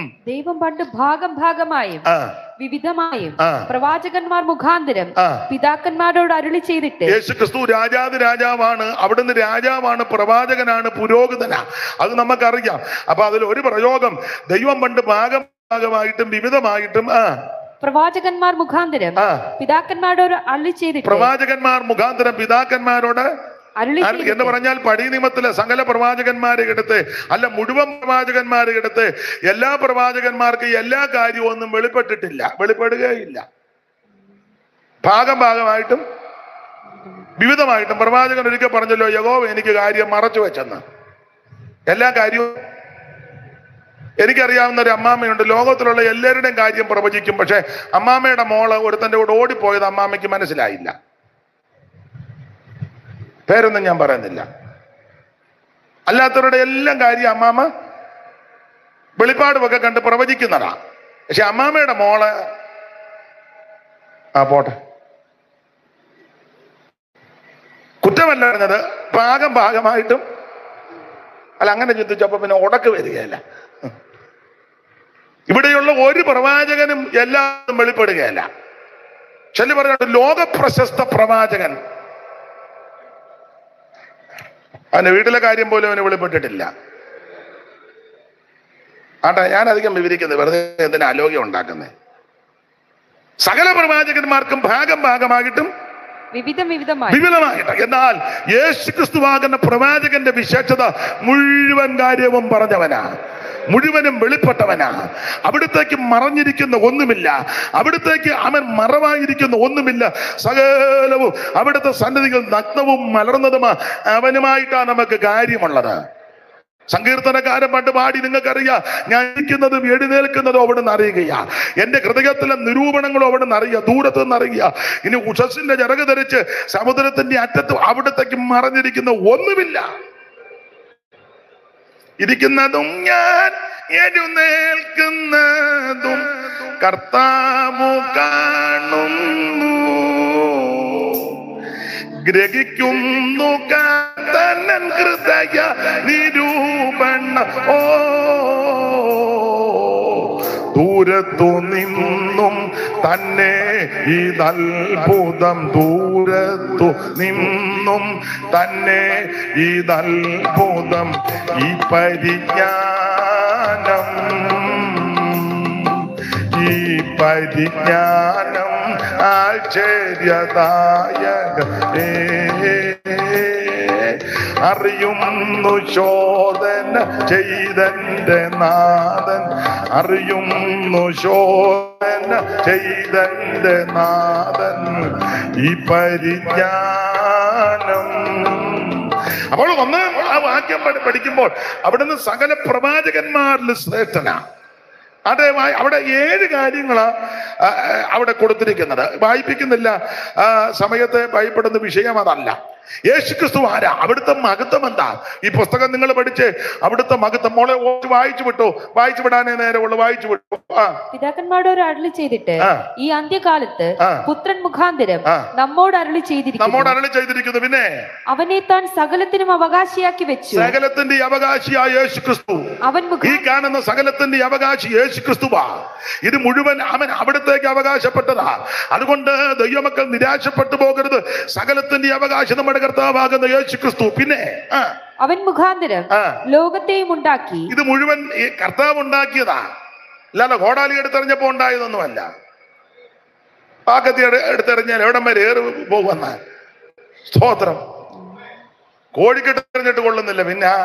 ഉം. ദൈവം പണ്ട് ഭാഗം ഭാഗമായും ആ വിവിധമായും ആ. പ്രവാചകന്മാർ മുഖാന്തരം ആ. പിതാക്കന്മാരോട് അരുളി ചെയ്തിട്ട് യേശു ക്രിസ്തു രാജാതി രാജാവാണ് അവിടുന്ന് രാജാവാണ് പ്രവാചകനാണ് പുരോഹിതനാ അത് നമുക്കറിയാം അപ്പൊ അതിൽ ഒരു പ്രയോഗം ദൈവം പണ്ട് ഭാഗം ഭാഗമായിട്ടും വിവിധമായിട്ടും ആ പ്രവാചകന്മാർ മുഖാന്തരം ആ പിതാക്കന്മാരോട് അരുളി ചെയ്തിട്ട് പ്രവാചകന്മാർ മുഖാന്തരം പിതാക്കന്മാരോട് അരുളി ആ, എന്ന് ചെയ്തിട്ട് പറഞ്ഞാൽ പടി നിയമത്തിലെ സകല പ്രവാചകന്മാരെ എടുത്ത് അല്ല മുഴുവൻ പ്രവാചകന്മാരെ എടുത്ത് എല്ലാ പ്രവാചകന്മാർക്ക് എല്ലാ കാര്യവും ഒന്നും വെളിപ്പെട്ടിട്ടില്ല വെളിപ്പെടുകയില്ല ഭാഗം ഭാഗമായിട്ടും വിവിധമായിട്ടും പ്രവാചകൻ ഒരിക്കൽ പറഞ്ഞല്ലോ യഗോവ എനിക്ക് കാര്യം മറച്ചു വെച്ചെന്ന് എല്ലാ കാര്യവും എനിക്കറിയാവുന്ന ഒരു അമ്മാമ്മയുണ്ട് ലോകത്തിലുള്ള എല്ലാവരുടെയും കാര്യം പ്രവചിക്കും പക്ഷെ അമ്മാമ്മയുടെ മോള് ഒരുത്തന്റെ കൂടെ ഓടിപ്പോയത് അമ്മാമ്മയ്ക്ക് മനസ്സിലായില്ല പേരൊന്നും ഞാൻ പറയുന്നില്ല അല്ലാത്തവരുടെ എല്ലാം കാര്യം അമ്മാമ്മ വെളിപ്പാടുമൊക്കെ കണ്ട് പ്രവചിക്കുന്നതാ പക്ഷെ അമ്മാമ്മയുടെ മോള് ആ പോട്ടെ കുറ്റമല്ല പറഞ്ഞത് ഭാഗം ഭാഗമായിട്ടും അല്ല അങ്ങനെ ചിന്തിച്ചപ്പോ പിന്നെ ഉടക്ക് വരികയല്ല ഇവിടെയുള്ള ഒരു പ്രവാചകനും എല്ലാതും വെളിപ്പെടുകയല്ല ചില പറഞ്ഞിട്ട് ലോക പ്രശസ്ത പ്രവാചകൻ അവന്റെ വീട്ടിലെ കാര്യം പോലും അവന് വെളിപ്പെട്ടിട്ടില്ല ആട്ടെ ഞാൻ അധികം വിവരിക്കുന്നത് വെറുതെ എന്തിനാ അലോഗ്യം ഉണ്ടാക്കുന്നത് സകല പ്രവാചകന്മാർക്കും ഭാഗം ഭാഗമായിട്ടും വിവിധം വിവിധമായി വിപുലമായിട്ട് എന്നാൽ യേശു ക്രിസ്തുവാകുന്ന പ്രവാചകന്റെ വിശേഷത മുഴുവൻ കാര്യവും പറഞ്ഞവനാ മുഴുവനും വെളിപ്പെട്ടവനാ അവിടത്തേക്ക് മറഞ്ഞിരിക്കുന്ന ഒന്നുമില്ല അവിടത്തേക്ക് അവൻ മറവായിരിക്കുന്ന ഒന്നുമില്ല സകലവും അവിടുത്തെ സന്നിധികൾ നഗ്നവും മലർന്നതുമാ അവനുമായിട്ടാണ് നമുക്ക് കാര്യമുള്ളത് സങ്കീർത്തനക്കാരൻ പണ്ട് പാടി നിങ്ങൾക്കറിയാം ഞാൻ ഇരിക്കുന്നതും എഴുന്നേൽക്കുന്നതും അവിടെ നിന്ന് അറിയുകയാ എന്റെ ഹൃദയത്തിലെ നിരൂപണങ്ങളും അവിടെ നിന്ന് അറിയുക ദൂരത്ത് നിന്ന് അറിയുക ഇനി ഉഷസിന്റെ ചിറക് ധരിച്ച് സമുദ്രത്തിന്റെ അറ്റത്ത് അവിടത്തേക്ക് മറഞ്ഞിരിക്കുന്ന ഒന്നുമില്ല ഇരിക്കുന്നതും ഞാൻ എഴുന്നേൽക്കുന്നതും കർത്താവു കാണുന്നു ഗ്രഹിക്കുന്നു കാതനൻ ഹൃദയ നിരൂപണ ഓ ദൂരത്തു നിന്നും തന്നെ ഇതത്ഭുതം ദൂരത്തു നിന്നും തന്നെ ഇതത്ഭുതം ഈ പരിജ്ഞാനം ഈ പരിജ്ഞാനം ആശ്ചര്യദായക അറിയുന്നു ശോധന ചെയ്തന്റെ നാഥൻ അറിയുന്നു ശോധന ചെയ്തന്റെ നാഥൻ ഈ പരിജ്ഞാനം അപ്പോൾ ഒന്ന് ആ വാക്യം പഠി- പഠിക്കുമ്പോൾ അവിടുന്ന് സകല പ്രവാചകന്മാരിൽ ശ്രേഷ്ഠനാ അതെ വാ- അവിടെ ഏഴ് കാര്യങ്ങളാ ആ, ആ, അവിടെ കൊടുത്തിരിക്കുന്നത് വായിപ്പിക്കുന്നില്ല ആ, സമയത്ത് ഭയപ്പെടുന്ന വിഷയം അതല്ല യേശുക്രിസ്തു ആരാ അവിടുത്തെ മഹത്വം എന്താ ഈ പുസ്തകം നിങ്ങൾ പഠിച്ച് അവിടുത്തെ മഹത്വം മോളെ ഓടി വായിച്ചു വിട്ടു വായിച്ചു വിടാനേ നേരമുള്ളൂ വായിച്ചു വിട്ടു ആ പിതാക്കന്മാരോട് അരുളി ചെയ്തിട്ട് ആ. ഈ അന്ത്യകാലത്ത് ആ. പുത്രൻ മുഖാന്തരം ആ. നമ്മോട് അരുളി നമ്മോട് ചെയ്തിരിക്കുന്നു അരളി ചെയ്തിരിക്കുന്നു പിന്നെ അവനെ താൻ സകലത്തിനും അവകാശിയാക്കി വെച്ചു സകലത്തിന്റെ അവകാശിയായ യേശു ക്രിസ്തു അവൻ ഈ മുഖാ കാണുന്ന സകലത്തിന്റെ അവകാശി യേശു ക്രിസ്തുവാ ഇത് മുഴുവൻ അവൻ അവിടത്തേക്ക് അവകാശപ്പെട്ടതാ അതുകൊണ്ട് ദൈവമക്കൾ നിരാശപ്പെട്ടു പോകരുത് സകലത്തിന്റെ അവകാശം നമ്മുടെ കർത്താവാകുന്ന യേശു ക്രിസ്തു പിന്നെ ആ, അവൻ മുഖാന്തരം ആ. ലോകത്തെയും ഉണ്ടാക്കി ഇത് മുഴുവൻ ഈ കർത്താവ് ഉണ്ടാക്കിയതാ അല്ലാതെ കോടാലി എടുത്തെറിഞ്ഞപ്പോ ഉണ്ടായതൊന്നുമല്ല പാക്കത്തി എടു- എടുത്തെറിഞ്ഞാൽ എവിടം വരെ ഏറ് പോകുന്ന സ്തോത്രം കോഴിക്കെട്ട് എറിഞ്ഞിട്ട് കൊള്ളുന്നില്ല പിന്നെ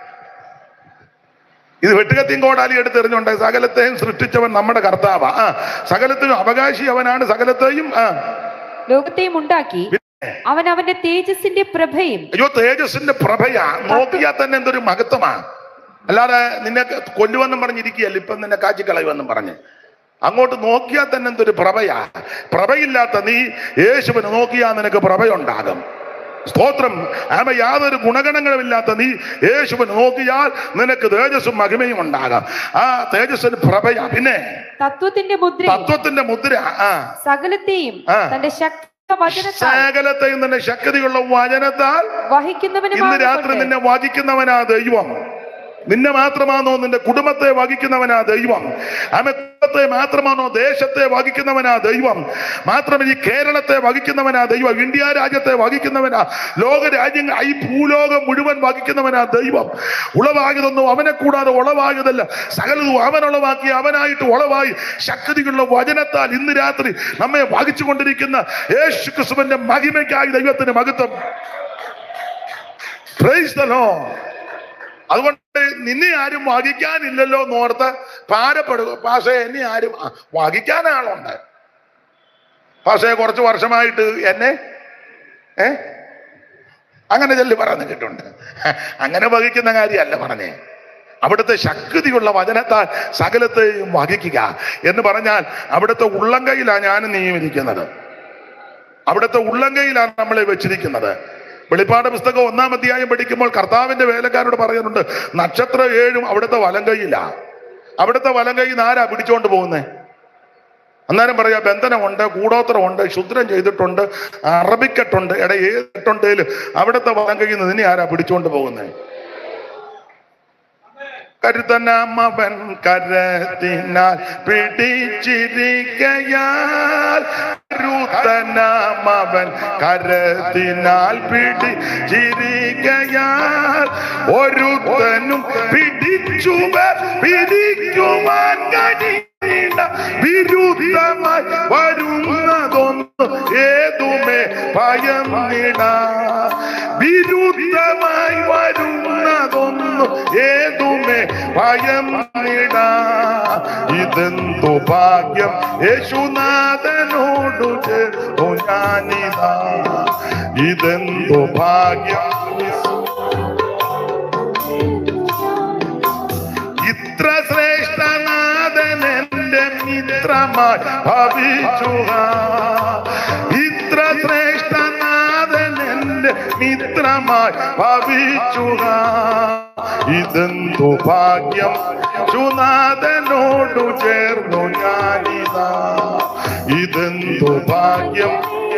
ഇത് വെട്ടുകത്തിയും കോടാലി എടുത്തെറിഞ്ഞുണ്ട് സകലത്തെയും സൃഷ്ടിച്ചവൻ നമ്മുടെ കർത്താവാ ആ സകലത്തിനും അവകാശി അവനാണ് സകലത്തെയും ആ ലോകത്തെയും ഉണ്ടാക്കി അവൻ അവന്റെ തേജസ്സിന്റെ പ്രഭയും അയ്യോ തേജസ്സിന്റെ പ്രഭയാ നോക്കിയാൽ തന്നെ എന്തൊരു മഹത്വമാ അല്ലാതെ നിന്നെ കൊല്ലുവെന്നും പറഞ്ഞിരിക്കുകയല്ല ഇപ്പം നിന്നെ കാച്ചിക്കളയുമെന്നും പറഞ്ഞ് അങ്ങോട്ട് നോക്കിയാൽ തന്നെ എന്തൊരു പ്രഭയാ പ്രഭയില്ലാത്ത നീ യേശുവിന് നോക്കിയാൽ നിനക്ക് പ്രഭയുണ്ടാകും സ്തോത്രം ആമ യാതൊരു ഗുണഗണങ്ങളുമില്ലാത്ത നീ യേശുവിന് നോക്കിയാൽ നിനക്ക് തേജസ്സും മഹിമയും ഉണ്ടാകാം ആ തേജസ്സിന് പ്രഭയാ പിന്നെ തത്വത്തിന്റെ മുദ്രയും തത്വത്തിന്റെ മുദ്ര ആ സകലത്തെയും ആ. തന്റെ ശക്ത വചനത്താൽ സകലത്തെയും തന്നെ ശക്തിയുള്ള വചനത്താൽ ഇന്ന് രാത്രി വഹിക്കുന്നവനുമാകൊണ്ട് നിന്നെ വഹിക്കുന്നവനാ ദൈവം നിന്നെ മാത്രമാണോ നിന്റെ കുടുംബത്തെ വഹിക്കുന്നവനാ ദൈവം ആമേ കുടുംബത്തെ മാത്രമാണോ ദേശത്തെ വഹിക്കുന്നവനാ ദൈവം മാത്രമല്ല ഈ കേരളത്തെ വഹിക്കുന്നവനാ ദൈവം ഇന്ത്യ രാജ്യത്തെ വഹിക്കുന്നവനാ ലോക രാജ്യങ്ങൾ ഈ ഭൂലോകം മുഴുവൻ വഹിക്കുന്നവനാ ദൈവം ഉളവായതൊന്നും അവനെ കൂടാതെ ഉളവായതല്ല സകലതും അവൻ ഉളവാക്കി അവനായിട്ട് ഉളവായി ശക്തികളുടെ വചനത്താൽ ഇന്ന് രാത്രി നമ്മെ വഹിച്ചുകൊണ്ടിരിക്കുന്ന യേശു ക്രിസ്തുവിന്റെ മഹിമയ്ക്കായി ദൈവത്തിന് മഹത്വം Praise the Lord. അതുകൊണ്ട് നിന്നെ ആരും വഹിക്കാനില്ലല്ലോ എന്നോർത്ത് ഭാരപ്പെടുക പക്ഷേ എന്നെ ആരും ആ, വഹിക്കാൻ ആളുണ്ട് പക്ഷേ കുറച്ച് വർഷമായിട്ട് എന്നെ ഏ അങ്ങനെ ചെല്ലി പറഞ്ഞു കേട്ടുണ്ട് അങ്ങനെ വഹിക്കുന്ന കാര്യമല്ല പറഞ്ഞേ അവിടുത്തെ ശക്തിയുള്ള വചനത്താൽ സകലത്തെയും വഹിക്കുക എന്ന് പറഞ്ഞാൽ അവിടുത്തെ ഉള്ളംകൈയിലാണ് ഞാൻ നിയമിരിക്കുന്നത് അവിടുത്തെ ഉള്ളംകൈയിലാണ് നമ്മളെ വെച്ചിരിക്കുന്നത് വെളിപ്പാട് പുസ്തകം ഒന്നാം അധ്യായം പഠിക്കുമ്പോൾ കർത്താവിന്റെ വേലക്കാരോട് പറയുന്നുണ്ട് നക്ഷത്ര ഏഴും അവിടുത്തെ വലങ്കൈയിലാ അവിടുത്തെ വലങ്കൈയിൽ നിന്ന് ആരാ പിടിച്ചോണ്ട് പോകുന്നേ അന്നേരം പറയാ ബന്ധനമുണ്ട് കൂടോത്രമുണ്ട് ശുദ്രം ചെയ്തിട്ടുണ്ട് അറബിക്കെട്ടുണ്ട് എടാ ഏതിട്ടുണ്ടേലും അവിടുത്തെ വലങ്കൈയിൽ നിന്ന് നിന്നെ ആരാ പിടിച്ചോണ്ട് പോകുന്നേ കരുതനാമവൻ കരത്തിനാൽ പിടിച്ചിരിക്കയാൽ കരുതനാമവൻ കരത്തിനാൽ പിടിച്ചിരിക്കയാൽ ഒരുത്തനും പിടിച്ചുവർ പിടിക്കുവാൻ കഴിയില്ല വിരുദ്ധമായി വരുന്നതൊന്നും ഏതുമേ ഭയം നിട വിരുദ്ധമായി വരുന്നതൊന്നും ഏതുമേ ഭയം നിട ഇതെന്തു ഭാഗ്യം യേശുനാഥനോടു ചേർന്നു ഞാനിതാ ഇതെന്തു ഭാഗ്യം ഇത്ര ശ്രേഷ്ഠനാഥൻ എന്റെ മിത്രമായി ഭവിച്ചുക ഇത്ര ശ്രേഷ്ഠനാഥൻ എന്റെ മിത്രമായി ഭവിച്ചുക ഇതെന്തു ഭാഗ്യം ചുനാഥനോടു ചേർന്നു ഞാനിതാ ഇതെന്തു ഭാഗ്യം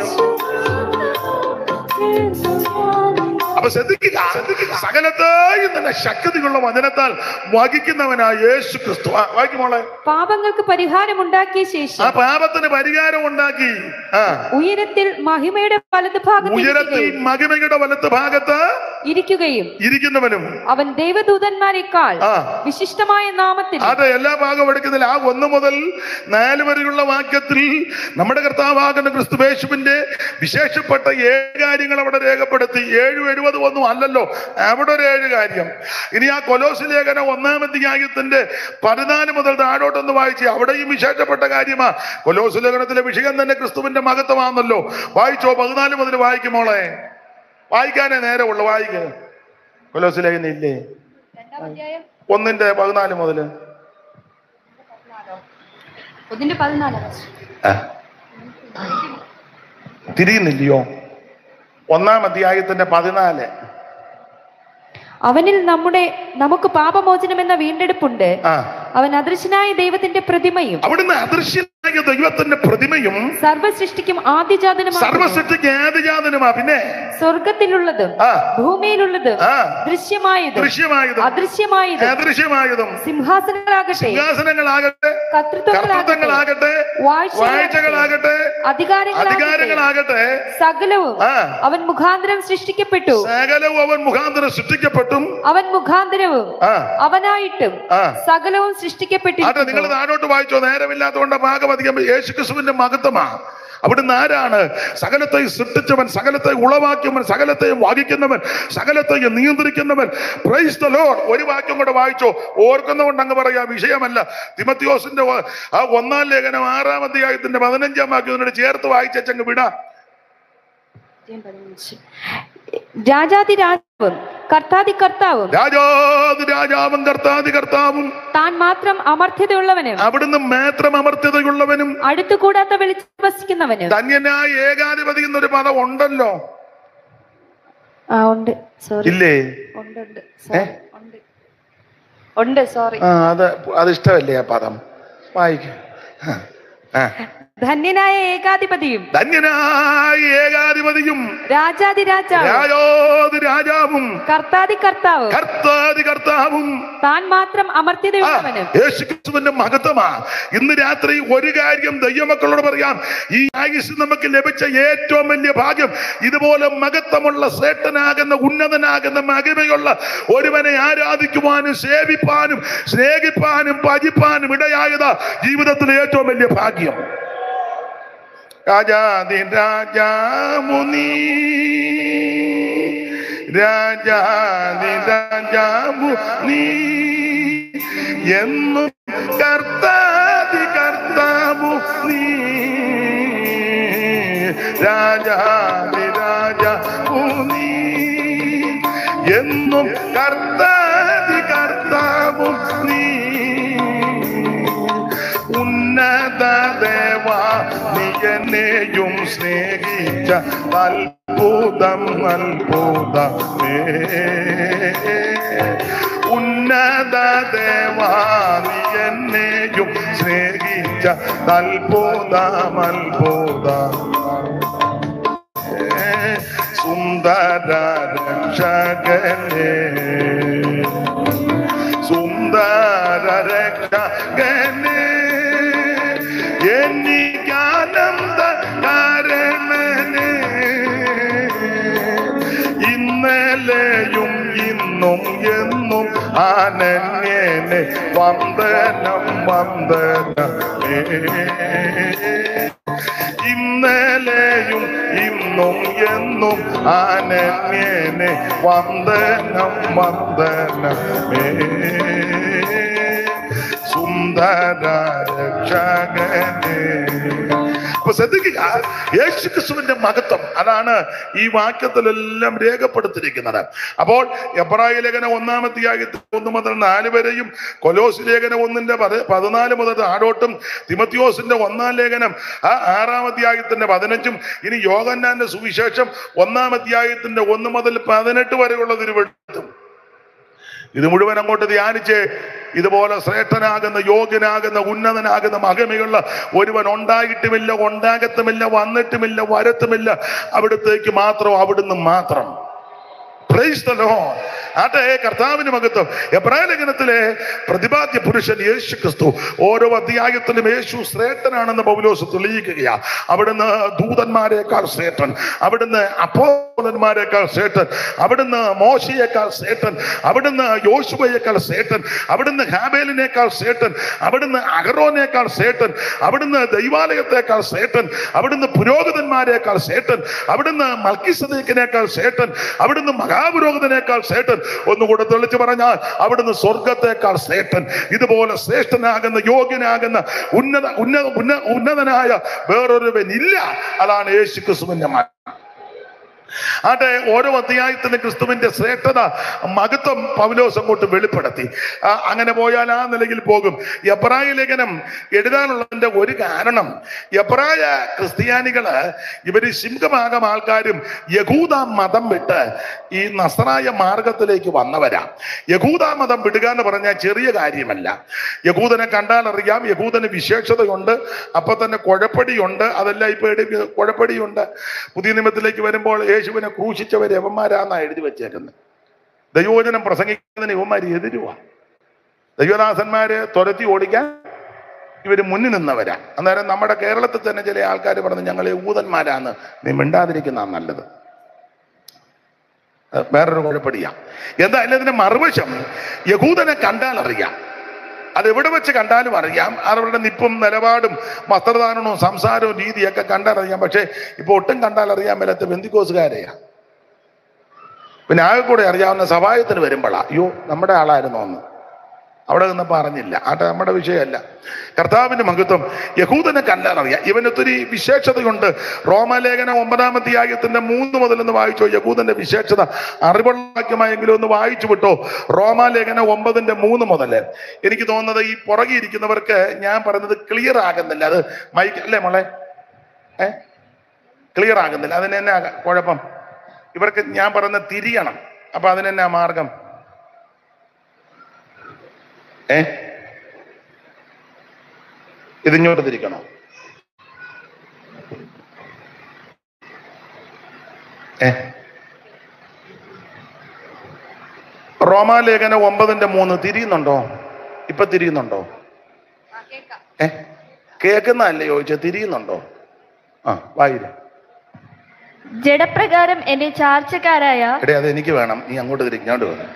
അപ്പൊ ശ്രദ്ധിക്കുക സകലത്തെയും തന്നെ ശക്തിയുള്ള വചനത്താൽ വഹിക്കുന്നവനാ യേശു ക്രിസ്തു ആ, വായിക്കുമോളെ പാപങ്ങൾക്ക് പരിഹാരമുണ്ടാക്കിയ ആ ശേഷം പാപത്തിന് പരിഹാരം ഉണ്ടാക്കി ആ ഉയരത്തിൽ മഹിമയുടെ വലതുഭാഗത്ത് ഉയരത്തിൽ ഇരിക്കുകയും- മഹിമയുടെ വലത്ത് ഭാഗത്ത് ഇരിക്കുകയും ഇരിക്കുന്നവനും അവൻ ദൈവദൂതന്മാരെക്കാൾ ആ. വിശിഷ്ടമായ നാമത്തിൽ അതെ എല്ലാ ഭാഗവും എടുക്കുന്നില്ല ആ ഒന്ന് മുതൽ നാല് വരെയുള്ള വാക്യത്തിൽ നമ്മുടെ കർത്താവാകുന്ന ക്രിസ്തുവേശുവിന്റെ വിശേഷപ്പെട്ട ഏഴ് കാര്യങ്ങൾ അവിടെ രേഖപ്പെടുത്തി ഏഴും എഴുപതും ഒന്നും അല്ലല്ലോ അവിടെ ഒരു ഏഴ് കാര്യം ഇനി ആ കൊലോസ് ലേഖനം ഒന്നാം അധ്യായത്തിന്റെ പതിനാല് മുതൽ താഴോട്ടൊന്ന് വായിച്ച് അവിടെയും വിശേഷപ്പെട്ട കാര്യമാ കൊലോസ് ലേഖനത്തിലെ വിഷയം തന്നെ ക്രിസ്തുവിന്റെ മഹത്വമാണല്ലോ വായിച്ചോ പതിനാല് മുതൽ വായിക്കുമോളെ വായിക്കാനേ നേരമുള്ളൂ വായിക്കുക കൊലോസ് ലേഖനം ഇല്ലേ ഒന്നിന്റെ പതിനാല് മുതല് ഒന്നിന്റെ പതിനാല് ആ. തിരിയുന്നില്ലയോ ഒന്നാം അധ്യായത്തിന്റെ പതിനാല് അവനിൽ നമ്മുടെ നമുക്ക് പാപമോചനം എന്ന വീണ്ടെടുപ്പുണ്ട് ആ അവൻ അദൃശ്യനായ ദൈവത്തിന്റെ പ്രതിമയും അവിടുന്ന് അദൃശ്യനായ ദൈവത്തിന്റെ പ്രതിമയും സർവ സൃഷ്ടിക്കും ആദ്യജാതനുമാണ് സർവസൃഷ്ടിക്ക് ഏതുജാതനുമാ പിന്നെ സ്വർഗത്തിലുള്ളതും ആ ഭൂമിയിലുള്ളതും ആ ദൃശ്യമായതും ദൃശ്യമായതും അദൃശ്യമായതും അദൃശ്യമായതും സിംഹാസനങ്ങളാകട്ടെ സിംഹാസനങ്ങളാകട്ടെ കർത്തൃത്വങ്ങളാകട്ടെ കർത്തൃത്വങ്ങളാകട്ടെ വാഴ്ചകളാകട്ടെ അധികാരങ്ങളാകട്ടെ അധികാരങ്ങളാകട്ടെ സകലവും ആ അവൻ മുഖാന്തരം സൃഷ്ടിക്കപ്പെട്ടു സകലവും അവൻ മുഖാന്തരം സൃഷ്ടിക്കപ്പെട്ടും അവൻ മുഖാന്തരവും ആ അവനായിട്ടും ആ സകലവും അതെ നിങ്ങൾ സൃഷ്ടിക്കപ്പെട്ടിരിക്കുന്നു താഴോട്ട് വായിച്ചോ നേരമില്ലാത്തതുകൊണ്ട് ഭാഗം അധികം യേശു ക്രിസ്തുവിന്റെ മഹത്വമാ അവിടുന്ന് ആരാണ് സകലത്തെ സൃഷ്ടിച്ചവൻ സകലത്തെ ഉളവാക്കിയവൻ സകലത്തെയും വഹിക്കുന്നവൻ സകലത്തെയും നിയന്ത്രിക്കുന്നവൻ പ്രൈസ് ദ ലോർഡ് ഒരു വാക്യം കൂടെ വായിച്ചോ ഓർക്കുന്നതുകൊണ്ട് അങ്ങ് പറയാ വിഷയമല്ല തിമത്തിയോസിന്റെ വ- ആ ഒന്നാം ലേഖനം ആറാം അധ്യായത്തിന്റെ പതിനഞ്ചാം വാക്യം ഇതിനോട് ചേർത്ത് വായിച്ചങ്ങ് വിടാ രാജാതി രാജാവും കർത്താതി കർത്താവും രാജാതി രാജാവും കർത്താതി കർത്താവും താൻ മാത്രം അമർത്യതയുള്ളവനും അവിടുന്ന് മാത്രം അമർത്യതയുള്ളവനും അടുത്തുകൂടാത്ത വെളിച്ചം വസിക്കുന്നവനും ധന്യനായ ഏകാധിപതി എന്നൊരു പദം ഉണ്ടല്ലോ ആ ഉണ്ട് സോറി ഇല്ലേ ഉണ്ട് ഉണ്ട് sorry, ഉണ്ട് ഉണ്ട് സോറി ആ അത് അത് ഇഷ്ടമല്ലേ ആ പദം വായിക്ക ആ ധന്യനായ ഏകാധിപതിയും ധന്യനായ ഏകാധിപതിയും രാജാതിരാജാവും രാജോതി രാജാവും കർത്താതി കർത്താവും കർത്താതി കർത്താവും താൻ മാത്രം ആ, അമർത്യതയുള്ളവനും യേശുക്രിസ്തുവിന്റെ മഹത്വമാ ഇന്ന് രാത്രി ഒരു കാര്യം ദൈവമക്കളോട് പറയാം ഈ ആയുസ് നമുക്ക് ലഭിച്ച ഏറ്റവും വലിയ ഭാഗ്യം ഇതുപോലെ മഹത്വമുള്ള ശ്രേഷ്ഠനാകുന്ന ഉന്നതനാകുന്ന മഹിമയുള്ള ഒരുവനെ ആരാധിക്കുവാനും സേവിപ്പാനും സ്നേഹിപ്പാനും ഭജിപ്പാനും ഇടയായത് ജീവിതത്തിലെ ഏറ്റവും വലിയ ഭാഗ്യം രാജാതി രാജാമുനി രാജാതി രാജാമുനി എന്നും കർത്താതി കർത്താവു നീ രാജാതി രാജാമുനി എന്നും കർത്താതി കർത്താവു നീ ഉന്നത ദേവാ നീ എന്നെയും സ്നേഹിച്ച അത്ഭുതം അത്ഭുതമേ ഉന്നത ദേവാ നീ എന്നെയും സ്നേഹിച്ച അത്ഭുതം അത്ഭുതം സുന്ദര രക്ഷകനേ സുന്ദര രക്ഷകനേ എനിക്കാനന്ദ കാരണനേ ഇന്നലെയും ഇന്നും എന്നും അനന്യനെ വന്ദനം വന്ദനമേ ഇന്നലെയും ഇന്നും എന്നും അനന്യനെ വന്ദനം വന്ദനമേ സുന്ദര രക്ഷകനേ അപ്പൊ ശ്രദ്ധിക്കുക യേശു ക്രിസ്തുവിന്റെ മഹത്വം അതാണ് ഈ വാക്യത്തിലെല്ലാം രേഖപ്പെടുത്തിയിരിക്കുന്നത് അപ്പോൾ എബ്രായ ലേഖനം ഒന്നാമത്തെയാകത്ത് ഒന്ന് മുതൽ നാല് വരെയും കൊലോസ് ലേഖനം ഒന്നിന്റെ പത് പതിനാല് മുതൽ താഴോട്ടും തിമത്യോസിന്റെ ഒന്നാം ലേഖനം ആ ആറാം അധ്യായത്തിന്റെ പതിനഞ്ചും ഇനി യോഗന്നാന്റെ സുവിശേഷം ഒന്നാം അധ്യായത്തിന്റെ ഒന്ന് മുതൽ പതിനെട്ട് വരെയുള്ള തിരുവെടുത്തും ഇത് മുഴുവൻ അങ്ങോട്ട് ധ്യാനിച്ച് ഇതുപോലെ ശ്രേഷ്ഠനാകുന്ന യോഗ്യനാകുന്ന ഉന്നതനാകുന്ന മഹിമയുള്ള ഒരുവൻ ഉണ്ടായിട്ടുമില്ല ഉണ്ടാകത്തുമില്ല വന്നിട്ടുമില്ല വരത്തുമില്ല അവിടത്തേക്ക് മാത്രം അവിടുന്ന് മാത്രം Praise the Lord. ആട്ടെ കർത്താവിന് മഹത്വം എബ്രായ ലേഖനത്തിലെ പ്രതിപാദ്യ പുരുഷൻ യേശു ക്രിസ്തു ഓരോ അധ്യായത്തിലും യേശു ശ്രേഷ്ഠനാണെന്ന് പൗലോസ് തെളിയിക്കുകയാ അവിടുന്ന് ദൂതന്മാരെക്കാൾ ശ്രേഷ്ഠൻ അവിടുന്ന് അപ്പോലന്മാരെക്കാൾ ശ്രേഷ്ഠൻ അവിടുന്ന് മോശയേക്കാൾ ശ്രേഷ്ഠൻ അവിടുന്ന് യോശുവയേക്കാൾ ശ്രേഷ്ഠൻ അവിടുന്ന് ഹാബേലിനേക്കാൾ ശ്രേഷ്ഠൻ അവിടുന്ന് അഹറോനേക്കാൾ ശ്രേഷ്ഠൻ അവിടുന്ന് ദൈവാലയത്തെക്കാൾ ശ്രേഷ്ഠൻ അവിടുന്ന് പുരോഹിതന്മാരെക്കാൾ ശ്രേഷ്ഠൻ അവിടുന്ന് മൽക്കിസദേക്കിനേക്കാൾ ശ്രേഷ്ഠൻ അവിടുന്ന് മഹാപുരോഹിതനേക്കാൾ ശ്രേഷ്ഠൻ ഒന്നുകൂടെ തെളിച്ചു പറഞ്ഞാൽ അവിടുന്ന് സ്വർഗത്തെക്കാൾ ശ്രേഷ്ഠൻ ഇതുപോലെ ശ്രേഷ്ഠനാകുന്ന യോഗ്യനാകുന്ന ഉന്നത ഉന്നത ഉന്ന- ഉന്നതനായ വേറൊരുവൻ ഇല്ല അതാണ് യേശു ക്രിസ്തുവിന്റെ മകൻ ആട്ടെ ഓരോ അധ്യായത്തിന് ക്രിസ്തുവിന്റെ ശ്രേഷ്ഠത മഹത്വം പൗലോസ് അങ്ങോട്ട് വെളിപ്പെടുത്തി ആ, അങ്ങനെ പോയാൽ ആ നിലയിൽ പോകും എബ്രായ ലേഖനം എഴുതാനുള്ളതിന്റെ ഒരു കാരണം എബ്രായ ക്രിസ്ത്യാനികള് ഇവര് സിംഹഭാഗം ആൾക്കാരും യഹൂദ മതം വിട്ട് ഈ നസറായ മാർഗത്തിലേക്ക് വന്നവരാ യഹൂദ മതം വിടുക എന്ന് പറഞ്ഞാൽ ചെറിയ കാര്യമല്ല യഹൂദനെ കണ്ടാൽ അറിയാം യഹൂദന് വിശേഷതയുണ്ട് അപ്പൊ തന്നെ കുഴപ്പടിയുണ്ട് അതെല്ലാം ഇപ്പൊ എടുക്ക കുഴപ്പടിയുണ്ട് പുതിയ നിയമത്തിലേക്ക് വരുമ്പോൾ യേശുവിനെ ക്രൂശിച്ചവർ യവന്മാരാന്നാ എഴുതി വെച്ചേക്കുന്നത് ദൈവവചനം പ്രസംഗിക്കുന്നതിന് ഇവന്മാർ എതിരുവാ ദൈവദാസന്മാരെ തുരത്തി ഓടിക്കാൻ ഇവര് മുന്നിൽ നിന്നവരാ അന്നേരം നമ്മുടെ കേരളത്തിൽ തന്നെ ചില ആൾക്കാർ പറഞ്ഞു ഞങ്ങൾ യഹൂദന്മാരാന്ന് നീ മിണ്ടാതിരിക്കുന്ന നല്ലത് അത് വേറൊരു കുഴപ്പടിയാ എന്തായാലും ഇതിന്റെ മറുവശം യഹൂദനെ കണ്ടാൽ അറിയാം അത് എവിടെ വെച്ച് കണ്ടാലും അറിയാം അവരുടെ നിപ്പും നിലപാടും വസ്ത്രധാരണവും സംസാരവും രീതിയൊക്കെ കണ്ടാൽ അറിയാം പക്ഷെ ഇപ്പൊ ഒട്ടും കണ്ടാൽ അറിയാൻ മേലാത്ത ബന്ധുക്കോസുകാരെയാ പിന്നെ ആകെ കൂടെ അറിയാവുന്ന സഭായത്തിന് വരുമ്പോഴാ അയ്യോ നമ്മുടെ ആളായിരുന്നു ഒന്ന് അവിടെ നിന്നപ്പോ അറിഞ്ഞില്ല ആട്ടെ നമ്മുടെ വിഷയമല്ല കർത്താവിന്റെ മഹത്വം യഹൂദനെ കണ്ടാൽ അറിയാം ഇവനൊത്തിരി വിശേഷതയുണ്ട് റോമലേഖനം ഒമ്പതാം അധ്യായത്തിന്റെ മൂന്ന് മുതൽ ഒന്ന് വായിച്ചോ യഹൂദന്റെ വിശേഷത അറിവുള്ള വാക്യമായെങ്കിലും ഒന്ന് വായിച്ചു വിട്ടോ റോമാലേഖനം ഒമ്പതിന്റെ മൂന്ന് മുതൽ എനിക്ക് തോന്നുന്നത് ഈ പുറകെ ഇരിക്കുന്നവർക്ക് ഞാൻ പറയുന്നത് ക്ലിയർ ആകുന്നില്ല അത് മൈക്ക് അല്ലേ മോളെ ഏ ക്ലിയർ ആകുന്നില്ല അതിന് എന്നാ കുഴപ്പം ഇവർക്ക് ഞാൻ പറയുന്ന തിരിയണം അപ്പൊ അതിനെന്നാ മാർഗം ഏ ഇതിങ്ങോട്ട് തിരിക്കണോ റോമാലേഖനം ഒമ്പതിന്റെ മൂന്ന് തിരിയുന്നുണ്ടോ ഇപ്പൊ തിരിയുന്നുണ്ടോ ഏ കേൾക്കുന്നതല്ലേ ചോദിച്ചത് തിരിയുന്നുണ്ടോ ആ വായില് ജഡപ്രകാരം എന്റെ ചാർച്ചക്കാരായ എടേ അത് എനിക്ക് വേണം നീ അങ്ങോട്ട് തിരി ഇങ്ങോട്ട് വേണം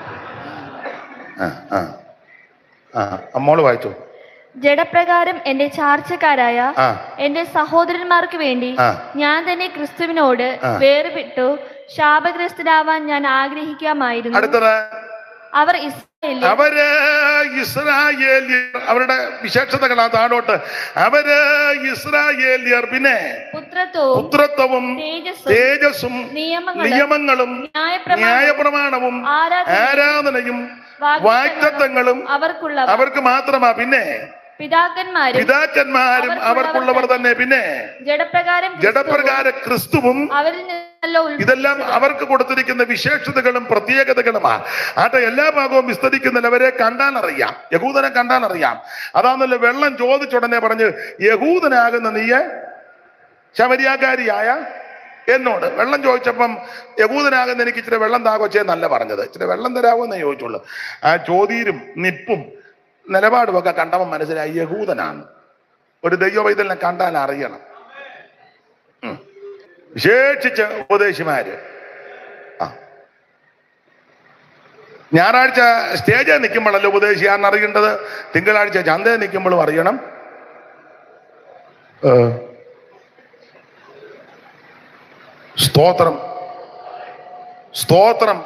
ആ ആ ആ അമ്മോള് വായിച്ചോ ജഡപ്രകാരം എന്റെ ചാർച്ചക്കാരായ ആ എന്റെ സഹോദരന്മാർക്ക് വേണ്ടി ആ. ഞാൻ തന്നെ ക്രിസ്തുവിനോട് ആ. വേർപെട്ടു ശാപഗ്രസ്തരാവാൻ ഞാൻ ആഗ്രഹിക്കാമായിരുന്നു അടുത്തത് അവർ ഇസ്രായേലിൽ അവര് ഇസ്രായേലിയർ അവരുടെ വിശേഷതകളാ താഴോട്ട് അവര് ഇസ്രായേലിയർ പിന്നെ പുത്രത്വവും പുത്രത്വവും തേജസ്സും തേജസ്സും നിയമങ്ങളും നിയമങ്ങളും ന്യായപ്രമാണവും ന്യായപ്രമാണവും ആരാധനയും ആരാധനയും വാഗ്ദത്തങ്ങളും വാഗ്ദത്തങ്ങളും അവർക്കുള്ള അവർക്ക് മാത്രമാ പിന്നെ പിതാക്കന്മാരും പിതാക്കന്മാരും അവർക്കുള്ളവർ തന്നെ പിന്നെ ജഡപ്രകാരം ക്രിസ്തുവും ജഡപ്രകാര ക്രിസ്തുവും അവരിൽ നിന്നല്ലോ ഉത്ഭവിച്ചത്. ഇതെല്ലാം അവർക്ക് കൊടുത്തിരിക്കുന്ന വിശേഷതകളും പ്രത്യേകതകളുമാ ആട്ടെ എല്ലാ ഭാഗവും വിസ്തരിക്കുന്നവരെ കണ്ടാൽ അറിയാം യഹൂദനെ കണ്ടാൽ അറിയാം അതാണല്ലോ വെള്ളം ചോദിച്ചുടനെ പറഞ്ഞ് യഹൂദനാകുന്ന നീയെ ശമരിയാകാരിയായ എന്നോട് വെള്ളം ചോദിച്ചപ്പം യഹൂദനാകുന്ന എനിക്ക് ഇച്ചിരി വെള്ളം താകൊച്ചേ എന്നല്ല പറഞ്ഞത് ഇച്ചിരി വെള്ളം തരാമോ എന്നേ ചോദിച്ചുള്ളൂ ആ ചോദ്യരും നിപ്പും നിലപാടും ഒക്കെ കണ്ടവൻ മനസ്സിലായി യഹൂദനാണ് ഒരു ദൈവവൈതലിനെ കണ്ടാൽ അറിയണം ഉം. വിശേഷിച്ച് ഉപദേശിമാര് ആ ഞായറാഴ്ച സ്റ്റേജിൽ നിൽക്കുമ്പോഴല്ല ഉപദേശിയാന്ന് അറിയേണ്ടത് തിങ്കളാഴ്ച ചന്തയിൽ നിൽക്കുമ്പോഴും അറിയണം ഏ. സ്തോത്രം സ്തോത്രം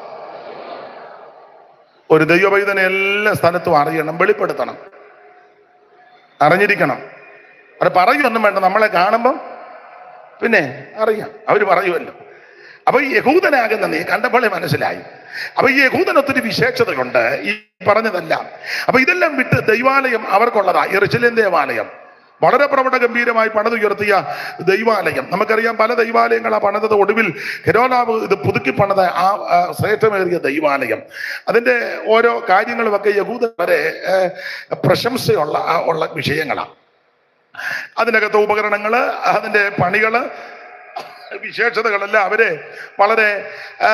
ഒരു ദൈവവൈതനെ എല്ലാ സ്ഥലത്തും അറിയണം വെളിപ്പെടുത്തണം അറിഞ്ഞിരിക്കണം അത് പറയുമൊന്നും വേണ്ട നമ്മളെ കാണുമ്പം പിന്നെ അറിയാം അവര് പറയുമല്ലോ അപ്പൊ ഈ യഹൂദനാകുന്ന നീ കണ്ടപ്പോഴേ മനസ്സിലായി അപ്പൊ ഈ യഹൂദൻ ഒത്തിരി വിശേഷതയുണ്ട് ഈ പറഞ്ഞതെല്ലാം അപ്പൊ ഇതെല്ലാം വിട്ട് ദൈവാലയം അവർക്കുള്ളതാ എറിച്ചിലേൻ ദേവാലയം വളരെ പ്രവണ ഗംഭീരമായി പണിതുയർത്തിയ ദൈവാലയം നമുക്കറിയാം പല ദൈവാലയങ്ങളാ പണിതത് ഒടുവിൽ ഹെരോലാവ് ഇത് പുതുക്കി പണിത ആ ആ, ശ്രേഷ്ഠമേറിയ ദൈവാലയം അതിന്റെ ഓരോ കാര്യങ്ങളുമൊക്കെ യഹൂദ വരെ ഏഹ്, പ്രശംസയുള്ള ആ, ഉള്ള വിഷയങ്ങളാണ് അതിനകത്ത് ഉപകരണങ്ങള് അതിന്റെ പണികള് വിശേഷതകളെല്ലാം അവരെ വളരെ ആ,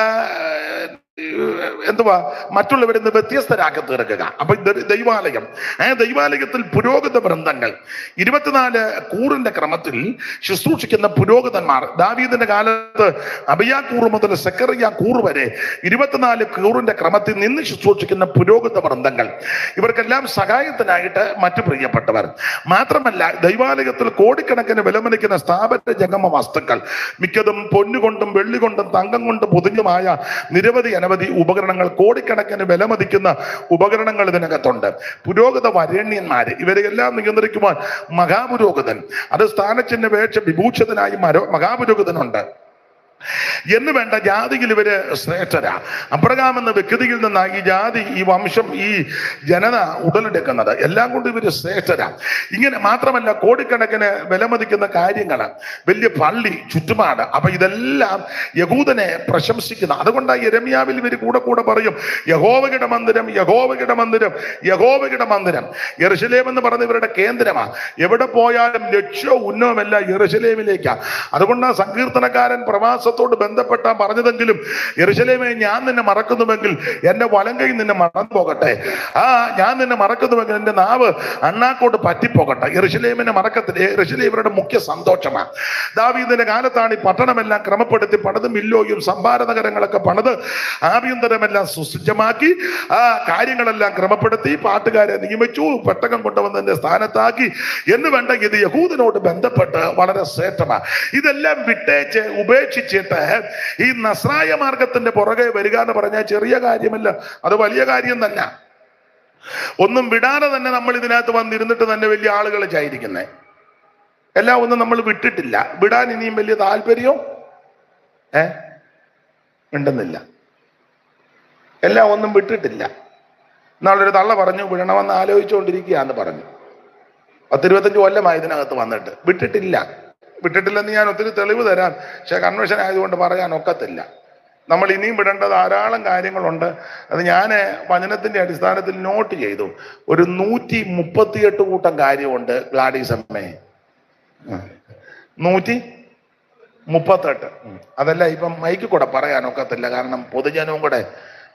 എന്തുവാ മറ്റുള്ളവരിൽ നിന്ന് വ്യത്യസ്തരാക്കി തീർക്കുക അപ്പൊ ഇത് ദൈവാലയം ആ ദൈവാലയത്തിൽ പുരോഗത വൃന്ദങ്ങൾ ഇരുപത്തിനാല് കൂറിന്റെ ക്രമത്തിൽ ശുശ്രൂഷിക്കുന്ന പുരോഗതന്മാർ ദാവീദിന്റെ കാലത്ത് അബിയാക്കൂർ മുതൽ സെക്കറിയ കൂർ വരെ ഇരുപത്തിനാല് കൂറിന്റെ ക്രമത്തിൽ നിന്ന് ശുശ്രൂഷിക്കുന്ന പുരോഗത വൃന്ദങ്ങൾ ഇവർക്കെല്ലാം സഹായത്തിനായിട്ട് മറ്റു പ്രിയപ്പെട്ടവർ മാത്രമല്ല ദൈവാലയത്തിൽ കോടിക്കണക്കിന് വിലമണിക്കുന്ന സ്ഥാപന ജംഗമ വസ്തുക്കൾ മിക്കതും പൊന്നുകൊണ്ടും വെള്ളി കൊണ്ടും തങ്കം കൊണ്ടും പൊതിഞ്ഞുമായ നിരവധി അനവധി ഉപകരണങ്ങൾ കോടിക്കണക്കിന് വിലമതിക്കുന്ന ഉപകരണങ്ങൾ ഇതിനകത്തുണ്ട് പുരോഗത വരേണ്യന്മാര് ഇവരെല്ലാം നിയന്ത്രിക്കുവാൻ മഹാപുരോഗതൻ അത് സ്ഥാനച്ചിഹ്ന വേഷ വിഭൂഷിതനായി മരോ മഹാപുരോഗതനുണ്ട് എന്ന് വേണ്ട ജാതിയിൽ ഇവര് ശ്രേഷ്ഠരാ അബ്രഹാം എന്ന വ്യക്തിയിൽ നിന്നാണ് ഈ ജാതി ഈ വംശം ഈ ജനത ഉടലെടുക്കുന്നത് എല്ലാം കൊണ്ട് ഇവര് ശ്രേഷ്ഠരാ ഇങ്ങനെ മാത്രമല്ല കോടിക്കണക്കിന് വിലമതിക്കുന്ന കാര്യങ്ങള് വലിയ പള്ളി ചുറ്റുപാട് അപ്പൊ ഇതെല്ലാം യഹൂദനെ പ്രശംസിക്കുന്ന അതുകൊണ്ടാണ് യരമ്യാവിൽ ഇവര് കൂടെ കൂടെ പറയും യഹോവയുടെ മന്ദിരം യഹോവയുടെ മന്ദിരം യഹോവയുടെ മന്ദിരം യെറുശലേം എന്ന് പറഞ്ഞ ഇവരുടെ കേന്ദ്രമാണ് എവിടെ പോയാലും ലക്ഷ്യവും ഉന്നവുമല്ല യെറുശലേമിലേക്കാ അതുകൊണ്ടാണ് സങ്കീർത്തനക്കാരൻ പ്രവാസത്തോട് ബന്ധപ്പെട്ട പറഞ്ഞതെങ്കിലും യെറുശലേമെ ഞാൻ നിന്നെ മറക്കുന്നുവെങ്കിൽ എന്റെ വലങ്കൈ നിന്നെ മറന്നു പോകട്ടെ ആ ഞാൻ നിന്നെ മറക്കുന്നുവെങ്കിൽ എന്റെ നാവ് അണ്ണാക്കോട്ട് പറ്റിപ്പോകട്ടെ യെറുശലേമിനെ മറക്കത്തില്ല യെറുശലേം ഇവരുടെ മുഖ്യ സന്തോഷമാണ് ദാവീദിന്റെ കാലത്താണ് ഈ പട്ടണമെല്ലാം ക്രമപ്പെടുത്തി പണിത് മില്ലോയും സംഭാര നഗരങ്ങളൊക്കെ പണിത് ആഭ്യന്തരമെല്ലാം സുസജ്ജമാക്കി ആ കാര്യങ്ങളെല്ലാം ക്രമപ്പെടുത്തി പാട്ടുകാരെ നിയമിച്ചു പെട്ടകം കൊണ്ടുവന്നതിന്റെ സ്ഥാനത്താക്കി എന്ന് വേണ്ട ഇത് യഹൂദനോട് ബന്ധപ്പെട്ട് വളരെ ശ്രേഷ്ഠമാണ് ഇതെല്ലാം വിട്ടേച്ച് ഉപേക്ഷിച്ചിട്ട് ഈ നസ്രായ മാർഗത്തിന്റെ പുറകെ വരിക എന്ന് പറഞ്ഞാൽ ചെറിയ കാര്യമല്ല അത് വലിയ കാര്യം തന്നെ ഒന്നും വിടാതെ തന്നെ നമ്മൾ ഇതിനകത്ത് വന്നിരുന്നിട്ട് തന്നെ വലിയ ആളുകൾ ചായിരിക്കുന്നേ എല്ലാം ഒന്നും നമ്മൾ വിട്ടിട്ടില്ല വിടാൻ ഇനിയും വലിയ താല്പര്യവും ഏ ഉണ്ടെന്നില്ല എല്ലാം ഒന്നും വിട്ടിട്ടില്ല എന്നാളൊരു തള്ള പറഞ്ഞു വിടണമെന്ന് ആലോചിച്ചുകൊണ്ടിരിക്കുകയാന്ന് പറഞ്ഞു പത്തിരുപത്തഞ്ച് കൊല്ലമായി ഇതിനകത്ത് വന്നിട്ട് വിട്ടിട്ടില്ല വിട്ടിട്ടില്ലെന്ന് ഞാൻ ഒത്തിരി തെളിവ് തരാം പക്ഷെ കൺവെൻഷൻ ആയതുകൊണ്ട് പറയാൻ ഒക്കത്തില്ല നമ്മൾ ഇനിയും വിടേണ്ട ധാരാളം കാര്യങ്ങളുണ്ട് അത് ഞാൻ വചനത്തിന്റെ അടിസ്ഥാനത്തിൽ നോട്ട് ചെയ്തു ഒരു നൂറ്റി മുപ്പത്തിയെട്ട് കൂട്ടം കാര്യമുണ്ട് ഗ്ലാഡീസ് അമ്മേ ഉം. നൂറ്റി മുപ്പത്തെട്ട് ഉം. അതല്ല ഇപ്പം മൈക്ക് കൂടെ പറയാൻ ഒക്കത്തില്ല കാരണം പൊതുജനവും കൂടെ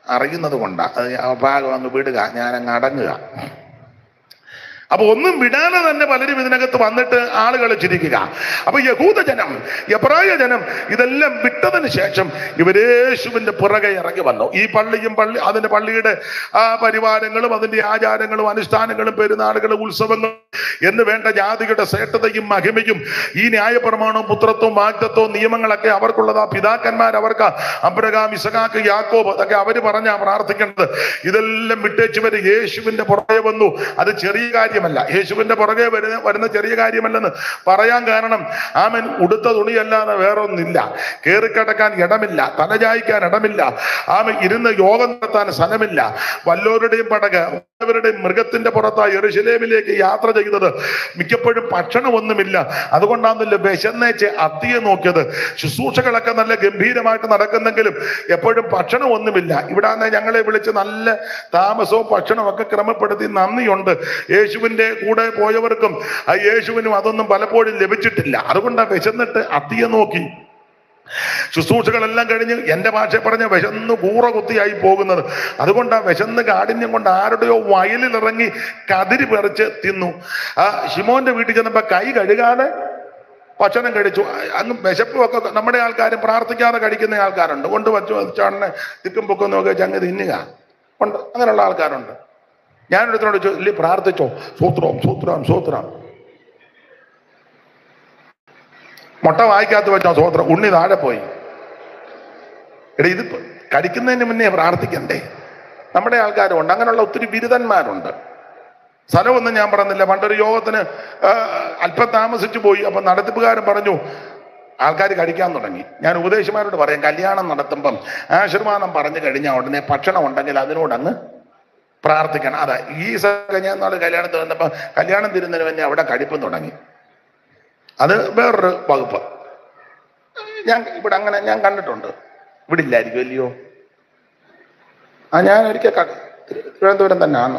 അറിയുന്നത് കൊണ്ടാണ് അത് ആ ഭാഗം അങ്ങ് വിടുക ഞാൻ അങ്ങ് അടങ്ങുക അപ്പൊ ഒന്നും വിടാതെ തന്നെ പലരും ഇതിനകത്ത് വന്നിട്ട് ആളുകൾ ചിരിക്കുക അപ്പൊ യഹൂദജനം എബ്രായ ജനം ഇതെല്ലാം വിട്ടതിന് ശേഷം ഇവരേശുവിന്റെ പുറകെ ഇറങ്ങി വന്നു ഈ പള്ളിയും പള്ളി അതിന്റെ പള്ളിയുടെ ആ പരിവാരങ്ങളും അതിന്റെ ആചാരങ്ങളും അനുഷ്ഠാനങ്ങളും പെരുന്നാളുകളും ഉത്സവങ്ങളും എന്ന് വേണ്ട ജാതിയുടെ ശ്രേഷ്ഠതയും മഹിമയും ഈ ന്യായപ്രമാണവും പുത്രത്വവും വാഗ്ദത്വവും നിയമങ്ങളൊക്കെ അവർക്കുള്ളത് ആ പിതാക്കന്മാർ അവർക്ക് അബ്രഹാം ഇസഹാക്ക് യാക്കോബ് അതൊക്കെ അവര് പറഞ്ഞാ പ്രാർത്ഥിക്കേണ്ടത് ഇതെല്ലാം വിട്ടേച്ചുവര് യേശുവിന്റെ പുറകെ വന്നു അത് ചെറിയ കാര്യമല്ല യേശുവിന്റെ പുറകെ വരുന്ന വരുന്ന ചെറിയ കാര്യമല്ലെന്ന് പറയാൻ കാരണം ആമൻ ഉടുത്ത തുണിയല്ലാതെ വേറെ ഒന്നില്ല കയറിക്കിടക്കാൻ ഇടമില്ല തലചായ്ക്കാൻ ഇടമില്ല ആമൻ ഇരുന്ന് യോഗം നടത്താൻ സ്ഥലമില്ല വല്ലോരുടെയും പടക് വല്ലവരുടെയും മൃഗത്തിന്റെ പുറത്താ എറുശലേമിലേക്ക് യാത്ര ചെയ്തത് മിക്കപ്പോഴും ഭക്ഷണമൊന്നുമില്ല അതുകൊണ്ടാണല്ലോ വിശന്നേച്ച് അത്തിയെ നോക്കിയത് ശുശ്രൂഷകളൊക്കെ നല്ല ഗംഭീരമായിട്ട് നടക്കുന്നെങ്കിലും എപ്പോഴും ഭക്ഷണമൊന്നുമില്ല ഇവിടെ ഞങ്ങളെ വിളിച്ച് നല്ല താമസവും ഭക്ഷണവും ഒക്കെ ക്രമപ്പെടുത്തി നന്ദിയുണ്ട് യേശുവിന്റെ കൂടെ പോയവർക്കും ആ യേശുവിനും അതൊന്നും പലപ്പോഴും ലഭിച്ചിട്ടില്ല അതുകൊണ്ടാണ് വിശന്നിട്ട് അത്തിയെ നോക്കി ശുശ്രൂഷകളെല്ലാം കഴിഞ്ഞ് എന്റെ ഭാഷ പറഞ്ഞ വിശന്ന് കൂറ കുത്തിയായി പോകുന്നത് അതുകൊണ്ട് ആ വിശന്ന് കാഠിന്യം കൊണ്ട് ആരുടെയോ വയലിലിറങ്ങി കതിരി പറിച്ച് തിന്നു ആ ഷിമോന്റെ വീട്ടിൽ ചെന്നപ്പോ കൈ കഴുകാതെ ഭക്ഷണം കഴിച്ചു അങ്ങ് വിശപ്പും ഒക്കെ നമ്മുടെ ആൾക്കാരും പ്രാർത്ഥിക്കാതെ കഴിക്കുന്ന ആൾക്കാരുണ്ട് കൊണ്ട് വച്ചു വച്ചാണ് തിക്കും പൊക്കും നോക്കി ചങ്ങ് തിന്നുക ഉണ്ട് അങ്ങനെയുള്ള ആൾക്കാരുണ്ട് ഞാനൊരുത്തരോട് ചോദിച്ചു ഇല്ലേ പ്രാർത്ഥിച്ചോ സൂത്രം സൂത്രം സൂത്രം മുട്ട വായിക്കാത്ത വെച്ചോ സൂത്രം ഉണ്ണി താഴെ പോയി എടാ ഇത് കടിക്കുന്നതിന് മുന്നേ പ്രാർത്ഥിക്കണ്ടേ നമ്മുടെ ആൾക്കാരുണ്ട് അങ്ങനെയുള്ള ഒത്തിരി ബിരുദന്മാരുണ്ട് സ്ഥലമൊന്നും ഞാൻ പറഞ്ഞില്ല പണ്ടൊരു യോഗത്തിന് ആ, അല്പം താമസിച്ചു പോയി അപ്പൊ നടത്തിപ്പുകാരൻ പറഞ്ഞു ആൾക്കാർ കഴിക്കാൻ തുടങ്ങി ഞാൻ ഉപദേശിമാരോട് പറയാം കല്യാണം നടത്തുമ്പം ആശീർവാദം പറഞ്ഞു കഴിഞ്ഞാൽ ഉടനെ ഭക്ഷണം ഉണ്ടെങ്കിൽ അതിനോട് അങ്ങ് പ്രാർത്ഥിക്കണം അതാ ഈ സ- ഞാൻ നാളെ കല്യാണത്തിന് വന്നപ്പോ കല്യാണം തിരുന്നതിന് മുന്നേ അവിടെ കഴിപ്പും തുടങ്ങി അത് വേറൊരു വകുപ്പ് ഞാൻ ഇവിടെ അങ്ങനെ ഞാൻ കണ്ടിട്ടുണ്ട് ഇവിടെ ഇല്ലായിരിക്കും അല്ലയോ ആ ഞാൻ ഒരിക്കൽ ക- തിരു- തിരുവനന്തപുരം തന്നെ ആണോ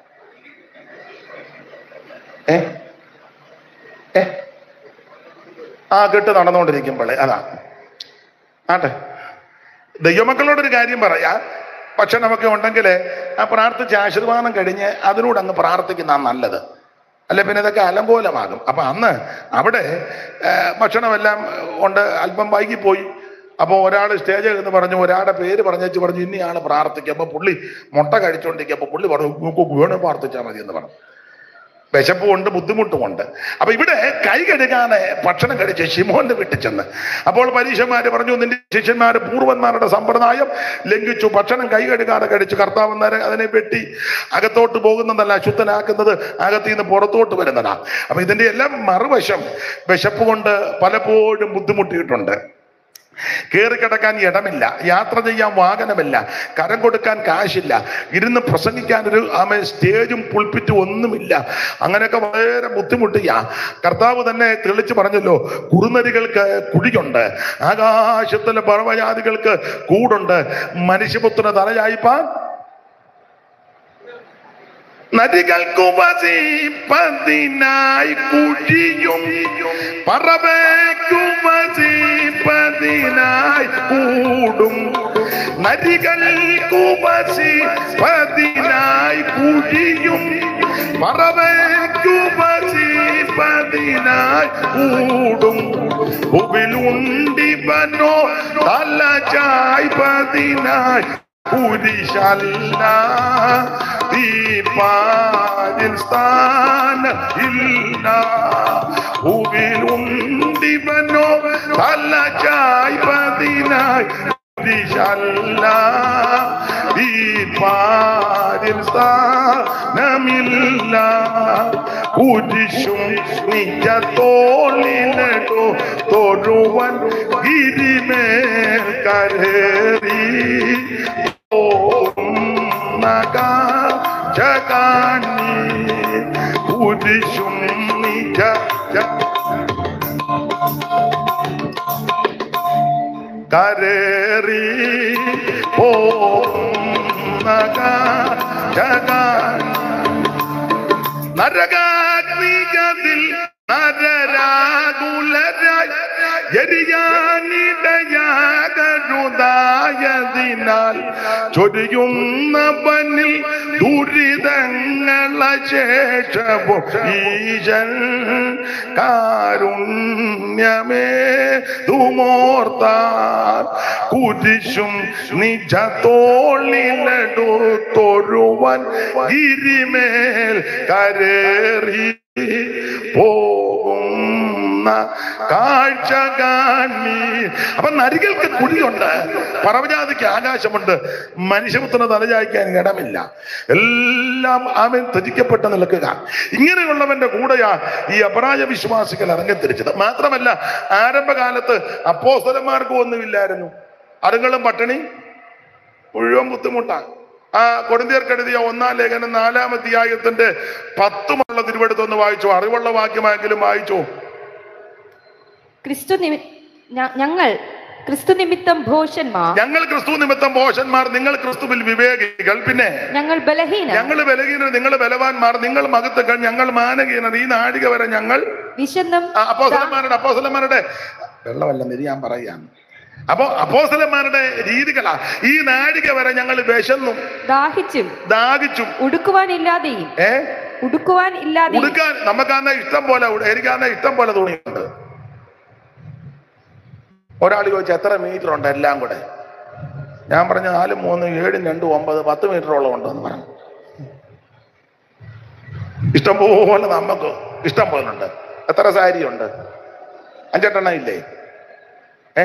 ഏ ഏ ആ കെട്ട് നടന്നുകൊണ്ടിരിക്കുമ്പോളേ അതാ ആട്ടെ ദൈവമക്കളോടൊരു കാര്യം പറയാ ഭക്ഷണമൊക്കെ ഉണ്ടെങ്കിൽ ആ പ്രാർത്ഥിച്ച് ആശീർവാദം കഴിഞ്ഞ് അതിനോട് അങ്ങ് പ്രാർത്ഥിക്കുന്ന നല്ലത് അല്ലെ പിന്നെ ഇതൊക്കെ അലങ്കോലമാകും അപ്പൊ അന്ന് അവിടെ ആ, ഭക്ഷണമെല്ലാം ഉണ്ട് അല്പം വൈകിപ്പോയി അപ്പോൾ ഒരാൾ സ്റ്റേജിൽ എന്ന് പറഞ്ഞു ഒരാളുടെ പേര് പറഞ്ഞു പറഞ്ഞു ഇനിയാണ് പ്രാർത്ഥിക്കുക അപ്പൊ പുള്ളി മുട്ട കഴിച്ചുകൊണ്ടിരിക്കുക അപ്പൊ പുള്ളി പറഞ്ഞു "നോക്കൂ, വേണേ പ്രാർത്ഥിച്ചാൽ മതി എന്ന് പറഞ്ഞു വിശപ്പുമുണ്ട് ബുദ്ധിമുട്ടുമുണ്ട് അപ്പൊ ഇവിടെ കൈ കഴുകാതെ ഭക്ഷണം കഴിച്ച് ശിമോന്റെ വീട്ടിൽ ചെന്ന് അപ്പോൾ പരീക്ഷന്മാര് പറഞ്ഞു നിന്റെ ശിഷ്യന്മാര് പൂർവന്മാരുടെ സമ്പ്രദായം ലംഘിച്ചു ഭക്ഷണം കൈ കഴുകാതെ കഴിച്ചു കർത്താവ് നേരെ അതിനെ വെട്ടി അകത്തോട്ട് പോകുന്നതല്ല അശുദ്ധനാക്കുന്നത് അകത്ത് നിന്ന് പുറത്തോട്ട് വരുന്നതാ അപ്പൊ ഇതിന്റെ എല്ലാം മറുവശം വിശപ്പ് കൊണ്ട് പലപ്പോഴും ബുദ്ധിമുട്ടിയിട്ടുണ്ട് കയറി കിടക്കാൻ ഇടമില്ല യാത്ര ചെയ്യാൻ വാഹനമില്ല കരം കൊടുക്കാൻ കാശില്ല ഇരുന്ന് പ്രസംഗിക്കാൻ ഒരു ആമ സ്റ്റേജും പുൾപ്പിറ്റും ഒന്നുമില്ല അങ്ങനെയൊക്കെ വളരെ ബുദ്ധിമുട്ടിയ കർത്താവ് തന്നെ തെളിച്ചു പറഞ്ഞല്ലോ കുറുനരികൾക്ക് കുഴിയുണ്ട് ആകാശത്തിലെ പർവ്വജാതികൾക്ക് കൂടുണ്ട് മനുഷ്യപുത്രന് തലയായിപ്പാൻ നദികൾക്കു വസിപ്പതിനായി കുഴിയും പറവയ്ക്കു വസിപ്പതിനായി കൂടും നദികൾക്കു വസിപ്പതിനായി കുഴിയും പറവയ്ക്കു വസിപ്പതിനായി കൂടും ഉബിലുണ്ടിവനോ തല ചായ്പതിനായി കുരിശല്ല ദീപാതിൽ സ്ഥാന ഇല്ല ഉവിലുണ്ടിവനോ തല ചായ്പതിനായി കുരിശല്ല ദീപാതിൽ സ്ഥാനമില്ല കുരിശും നിജ തോളിലോ തൊഴുവൻ ഗിരിമേൽ കരേറി ജഗാനി കുരിശും നിജ ജ- കരേറി പോകുന്നക ജഗാനി നരകാഗ്നികതിൽ നരരാകുലരായി എരിയാനിടയാകരുതായതി കനിവിനാൽ ചൊരിയുന്ന പന്നിൽ ദുരിതങ്ങള ശേഷവും ഈശൻ കാരുണ്യമേ തുമോർത്താൻ കുരിശും നിജ തോളിലെടുത്തൊരുവൻ ഗിരിമേൽ കരേറി പോകുന്ന കാഴ്ച കാണി അപ്പൊ നരികൾക്ക് കുഴിയുണ്ട് പറവജാതിക്ക് ആകാശമുണ്ട് മനുഷ്യപുത്രന് തലചായ്ക്കാൻ ഇടമില്ല എല്ലാം അവൻ ത്യജിക്കപ്പെട്ട് നിൽക്കുക ഇങ്ങനെയുള്ളവന്റെ കൂടെയാ ഈ അപരാജ വിശ്വാസികൾ ഇറങ്ങിത്തിരിച്ചത് മാത്രമല്ല ആരംഭകാലത്ത് അപ്പോസ്തലന്മാർക്കും ഒന്നുമില്ലായിരുന്നു അതുങ്ങളും പട്ടിണി മുഴുവൻ ബുദ്ധിമുട്ടാണ് ആ കൊടുന്തിയർക്കെഴുതിയ ഒന്നാം ലേഖനം നാലാം അധ്യായത്തിന്റെ പത്തുമുള്ള തിരുവെടുത്തൊന്ന് വായിച്ചു അറിവുള്ള വാക്യമായെങ്കിലും വായിച്ചു ക്രിസ്തു നിമി ഞ- ഞങ്ങൾ ക്രിസ്തു നിമിത്തം ഭോഷന്മാർ ഞങ്ങൾ ക്രിസ്തു നിമിത്തം മോശന്മാർ നിങ്ങൾ ക്രിസ്തുവിൽ വിവേകികൾ പിന്നെ ഞങ്ങൾ ബലഹീന ഞങ്ങൾ ബലഹീനർ നിങ്ങൾ ബലവാന്മാർ നിങ്ങൾ മകത്തുക്കൾ ഞങ്ങൾ മാനഹീനർ ഈ നാഴിക വരെ ഞങ്ങൾ വിശന്നും ആ, അപ്പോസ്തലന്മാരുടെ അപ്പോസ്തലന്മാരുടെ വെള്ളമല്ല നിരി ഞാൻ പറയാം അപ്പോ അപ്പോസ്തലന്മാരുടെ രീതികളാ ഈ നാഴിക വരെ ഞങ്ങൾ വിശന്നും ദാഹിച്ചും ദാഹിച്ചും ഉടുക്കുവാനില്ലാതെയും ഏ ഉടുക്കുവാൻ ഇല്ലാതെയും ഉടുക്കാൻ നമുക്കാന്ന ഇഷ്ടം പോലെ ഉട- എനിക്കാന്ന ഇഷ്ടം പോലെ തുണിയുണ്ട് ഒരാൾ ചോദിച്ചു എത്ര മീറ്റർ ഉണ്ട് എല്ലാം കൂടെ ഞാൻ പറഞ്ഞ നാലും മൂന്നും ഏഴും രണ്ടും ഒമ്പത് പത്ത് മീറ്ററോളം ഉണ്ടെന്ന് പറഞ്ഞു ഇഷ്ടം പോലെ നമുക്ക് ഇഷ്ടം പോലെ ഉണ്ട് എത്ര സാരി ഉണ്ട് അഞ്ചെട്ടെണ്ണം ഇല്ലേ ഏ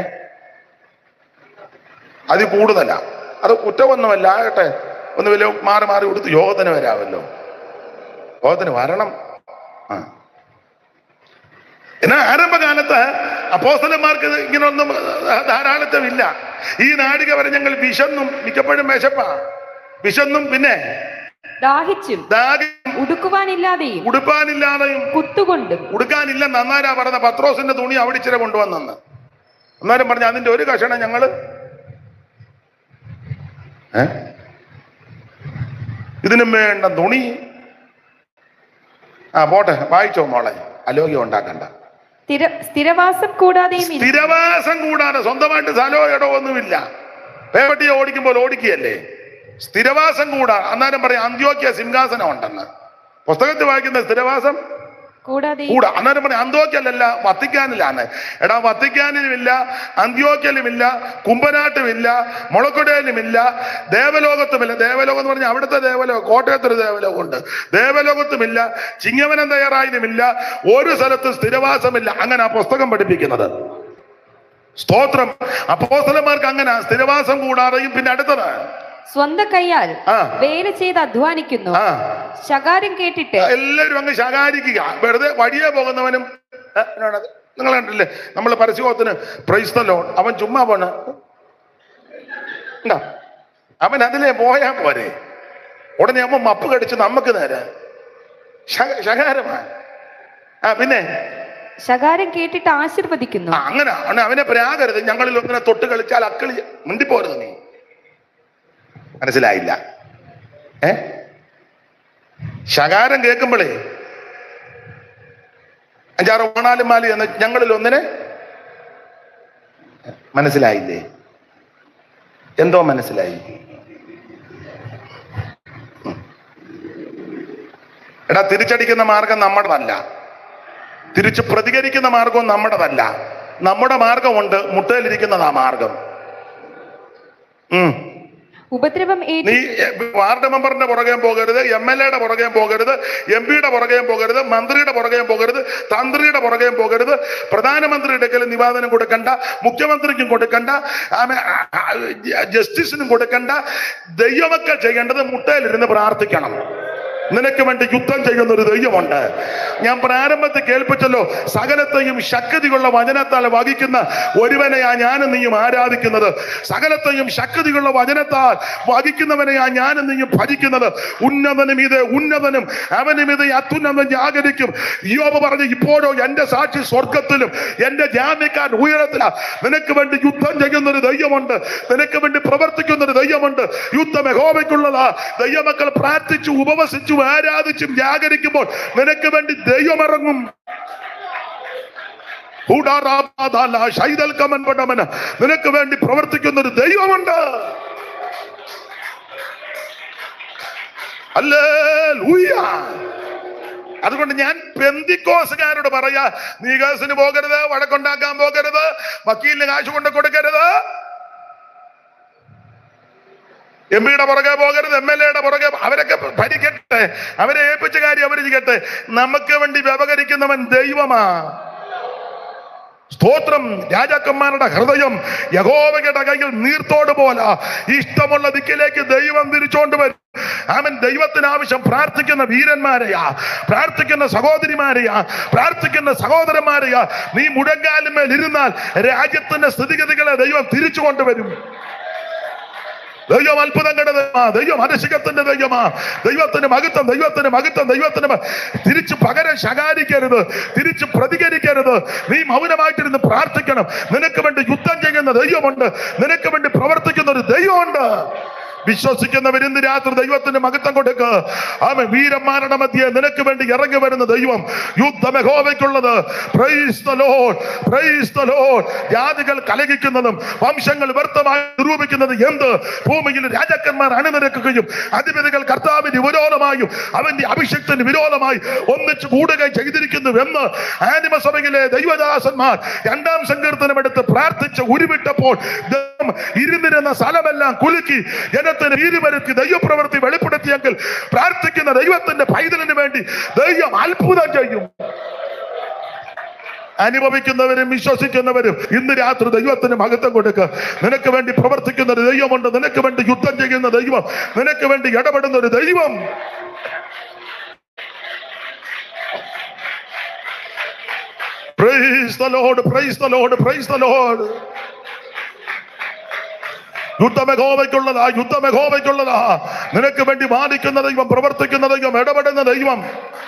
അത് കൂടുതലാ അത് കുറ്റമൊന്നുമല്ല ആകട്ടെ ഒന്ന് വലിയ മാറി മാറി കൊടുത്ത് യോഗത്തിന് വരാമല്ലോ യോഗത്തിന് വരണം ആ എന്നാൽ ആരംഭകാലത്ത് അപ്പോസ്തലന്മാർക്ക് ഇത് ഇങ്ങനൊന്നും ധാരാളിത്തമില്ല ഈ നാടിക വരെ ഞങ്ങൾ വിശന്നും മിക്കപ്പോഴും വിശപ്പാ വിശന്നും പിന്നെ ദാഹിച്ചും ദാഹി ഉടുക്കുവാനില്ലാതെയും ഉടുപ്പാനില്ലാതെയും കുത്തുകൊണ്ടും ഉടുക്കാനില്ല നന്നാരാ പറഞ്ഞ പത്രോസിന്റെ തുണി അവിടെ ഇച്ചിരി കൊണ്ടുവന്നെന്ന് അന്നേരം പറഞ്ഞ അതിന്റെ ഒരു കഷണം ഞങ്ങള് ഏ ഇതിനും വേണ്ട തുണി ആ പോട്ടെ വായിച്ചോ മോളെ അലോഗ്യം ഉണ്ടാക്കണ്ട സ്ഥിര സ്ഥിരവാസം കൂടാതെയും ഇരി- സ്ഥിരവാസം കൂടാതെ സ്വന്തമായിട്ട് സ്ഥലമോ ഇടോ ഒന്നുമില്ല പേപ്പട്ടിയെ ഓടിക്കുമ്പോൾ ഓടിക്കുകയല്ലേ സ്ഥിരവാസം കൂടാ അന്നേരം പറയാം അന്ത്യോക്യ സിംഹാസനം ഉണ്ടെന്ന് പുസ്തകത്തിൽ വായിക്കുന്ന സ്ഥിരവാസം കൂടാതെയും കൂടാ അന്നേരം പറയാം അന്തോക്കലല്ല വത്തിക്കാനിലാണ് എടാ വത്തിക്കാനിലുമില്ല അന്ത്യോക്കലുമില്ല കുമ്പനാട്ടുമില്ല മുളക്കൊടയിലുമില്ല ദേവലോകത്തുമില്ല ദേവലോകം എന്ന് പറഞ്ഞാൽ അവിടുത്തെ ദേവലോകം കോട്ടയത്തൊരു ദേവലോകമുണ്ട് ദേവലോകത്തുമില്ല ചിങ്ങവനം തയ്യാറായതുമില്ല ഒരു സ്ഥലത്തും സ്ഥിരവാസമില്ല അങ്ങനെ ആ പുസ്തകം പഠിപ്പിക്കുന്നത് സ്തോത്രം അപ്പോസ്തലന്മാർക്ക് അങ്ങനെ സ്ഥിരവാസം കൂടാതെയും പിന്നെ അടുത്തത് സ്വന്തം കൈയാൽ ആ. വേല ചെയ്ത് അധ്വാനിക്കുന്നു ആ ശകാരം കേട്ടിട്ട് എല്ലാവരും അങ്ങ് ശകാരിക്കുക വെറുതെ വഴിയെ പോകുന്നവനും ഏ, എന്നാണത്? നിങ്ങൾ കണ്ടില്ലേ നമ്മൾ പരസ്യത്തിന് പ്രൈസ്തലോ അവൻ ചുമ്മാ പോണ് ഉണ്ടോ അവൻ അതിലെ പോയാ പോരെ ഉടനെ അമ്മ മപ്പ് കടിച്ച് നമുക്ക് നേരെ ശ- ശകാരമാ ആ പിന്നെ ശകാരം കേട്ടിട്ട് ആശീർവദിക്കുന്നു ആ അങ്ങനെ അവനെ അവനെ പ്രാകരുത് ഞങ്ങളിൽ ഒന്നിനെ തൊട്ട് കളിച്ചാൽ അക്കളി മിണ്ടിപ്പോരുത് നീ മനസ്സിലായില്ല ഏ ശകാരം കേൾക്കുമ്പോഴേ അഞ്ചാറ് ഓണാലും മാലി എന്ന് ഞങ്ങളിൽ ഒന്നിനെ മനസ്സിലായില്ലേ എന്തോ മനസ്സിലായി ഉം. എടാ തിരിച്ചടിക്കുന്ന മാർഗം നമ്മുടെതല്ല തിരിച്ച് പ്രതികരിക്കുന്ന മാർഗവും നമ്മുടെതല്ല നമ്മുടെ മാർഗമുണ്ട് മുട്ടയിലിരിക്കുന്നതാ മാർഗം ഉം. ഉപദ്രവം ഏറ്റു നീ എ, വാർഡ് മെമ്പറിന്റെ പുറകെ പോകരുത് എം എൽ എയുടെ പുറകെ പോകരുത് എം പിയുടെ പുറകെ പോകരുത് മന്ത്രിയുടെ പുറകെ പോകരുത് തന്ത്രിയുടെ പുറകെ പോകരുത് പ്രധാനമന്ത്രിയുടെ കയ്യിൽ നിവാദനം കൊടുക്കണ്ട മുഖ്യമന്ത്രിക്കും കൊടുക്കണ്ട ആമേ, ആ, ആ, ജസ്റ്റിസിനും കൊടുക്കണ്ട ദൈവമക്കൾ ചെയ്യേണ്ടത് മുട്ടയിലിരുന്ന് പ്രാർത്ഥിക്കണം നിനക്ക് വേണ്ടി യുദ്ധം ചെയ്യുന്ന ഒരു ദൈവമുണ്ട് ഞാൻ പ്രാരംഭത്തിൽ കേൾപ്പിച്ചല്ലോ സകലത്തെയും ശക്തിയുള്ള വചനത്താൽ വഹിക്കുന്ന ഒരുവനെയാ ഞാനും നീയും ആരാധിക്കുന്നത് സകലത്തെയും ശക്തിയുള്ള വചനത്താൽ വഹിക്കുന്നവനെയാ ഞാനും നീയും ഭജിക്കുന്നത് ഉന്നതനും ഇത് ഉന്നതനും അവനും ഇത് അത്യുന്നതം ജാഗരിക്കും യോബ പറഞ്ഞു ഇപ്പോഴോ എന്റെ സാക്ഷി സ്വർഗത്തിലും എന്റെ ജാമ്യക്കാരൻ ഉയരത്തിലാ നിനക്ക് വേണ്ടി യുദ്ധം ചെയ്യുന്ന ഒരു ദൈവമുണ്ട് നിനക്ക് വേണ്ടി പ്രവർത്തിക്കുന്ന ഒരു ദൈവമുണ്ട് യുദ്ധം യഹോവയ്ക്കുള്ളതാ ദൈവമക്കൾ പ്രാർത്ഥിച്ചു ഉപവസിച്ചു ആരാധിച്ചും ജാഗരിക്കുമ്പോൾ നിനക്ക് വേണ്ടി ദൈവം ഇറങ്ങും ഹൂഡാറാബാദാല, ശൈതൽ കമൻ പടമന. നിനക്ക് വേണ്ടി പ്രവർത്തിക്കുന്ന ഒരു ദൈവമുണ്ട് അല്ലേ അതുകൊണ്ട് ഞാൻ പെന്തിക്കോസുകാരോട് പറയാ നീ കേസിന് പോകരുത് വഴക്കുണ്ടാക്കാൻ പോകരുത് വക്കീലിന് കാശ് കൊണ്ട് കൊടുക്കരുത് എം പിയുടെ പുറകെ പോകരുത് എം എൽ എയുടെ പുറകെ അവരൊക്കെ ഭരിക്കട്ടെ അവരെ ഏൽപ്പിച്ച കാര്യം അവർ ചെയ്യട്ടെ നമുക്ക് വേണ്ടി വ്യവഹരിക്കുന്നവൻ ദൈവമാ സ്തോത്രം രാജാക്കന്മാരുടെ ഹൃദയം യഹോവയുടെ കയ്യിൽ നീർത്തോട് പോലെ ഇഷ്ടമുള്ള ദിക്കിലേക്ക് ദൈവം തിരിച്ചോണ്ട് വരും അവൻ ദൈവത്തിന് ആവശ്യം പ്രാർത്ഥിക്കുന്ന വീരന്മാരെയാ പ്രാർത്ഥിക്കുന്ന സഹോദരിമാരെയാ പ്രാർത്ഥിക്കുന്ന സഹോദരന്മാരെയാ നീ മുഴങ്കാലുമേൽ ഇരുന്നാൽ രാജ്യത്തിന്റെ സ്ഥിതിഗതികളെ ദൈവം തിരിച്ചു കൊണ്ടുവരും ദൈവം അത്ഭുതങ്ങളുടെ ദൈവമാ ദൈവം അനുശികത്തിന്റെ ദൈവമാ ദൈവത്തിന് മഹത്വം ദൈവത്തിന് മഹത്വം ദൈവത്തിന് മ- തിരിച്ച് പകരം ശകാരിക്കരുത് തിരിച്ച് പ്രതികരിക്കരുത് നീ മൗനമായിട്ടിരുന്ന് പ്രാർത്ഥിക്കണം നിനക്ക് വേണ്ടി യുദ്ധം ചെയ്യുന്ന ദൈവമുണ്ട് നിനക്ക് വേണ്ടി പ്രവർത്തിക്കുന്ന ഒരു ദൈവമുണ്ട് വിശ്വസിക്കുന്നവർ ഇന്ന് രാത്രി ദൈവത്തിന് മഹത്വം കൊടുക്ക അവൻ വീരന്മാരുടെ മധ്യേ നിനക്ക് വേണ്ടി ഇറങ്ങി വരുന്ന ദൈവം യുദ്ധമഹോവയ്ക്കുള്ളത് Praise the Lord. Praise the Lord. ജാതികൾ കലഹിക്കുന്നതും വംശങ്ങൾ വ്യർത്ഥമായി നിരൂപിക്കുന്നത് എന്ത് ഭൂമിയിൽ രാജാക്കന്മാർ അണിനിരക്കുകയും അധിപതികൾ കർത്താവിന് വിരോധമായും അവന്റെ അഭിഷക്തിന് വിരോധമായി ഒന്നിച്ചു കൂടുകയും ചെയ്തിരിക്കുന്നു എന്ന് ആനിമസഭയിലെ ദൈവദാസന്മാർ രണ്ടാം സങ്കീർത്തനമെടുത്ത് പ്രാർത്ഥിച്ച് ഉരുവിട്ടപ്പോൾ ദൈവം ഇരുന്നിരുന്ന സ്ഥലമെല്ലാം കുലുക്കി ജനത്തിന് വീരുവരുത്തി ദൈവപ്രവൃത്തി വെളിപ്പെടുത്തിയെങ്കിൽ പ്രാർത്ഥിക്കുന്ന ദൈവത്തിന്റെ പൈതലിന് വേണ്ടി ദൈവം അത്ഭുതം ചെയ്യും അനുഭവിക്കുന്നവരും വിശ്വസിക്കുന്നവരും ഇന്ന് രാത്രി ദൈവത്തിന് മഹത്വം കൊടുക്കുക നിനക്ക് വേണ്ടി പ്രവർത്തിക്കുന്ന ഒരു ദൈവമുണ്ട് നിനക്ക് വേണ്ടി യുദ്ധം ചെയ്യുന്ന ദൈവം നിനക്ക് വേണ്ടി ഇടപെടുന്ന ഒരു ദൈവം Praise the Lord, praise the Lord, praise the Lord. യുദ്ധമഹോവയ്ക്കുള്ളതാ യുദ്ധമഹോവയ്ക്കുള്ളതാ നിനക്ക് വേണ്ടി വാദിക്കുന്ന ദൈവം പ്രവർത്തിക്കുന്ന ദൈവം ഇടപെടുന്ന ദൈവം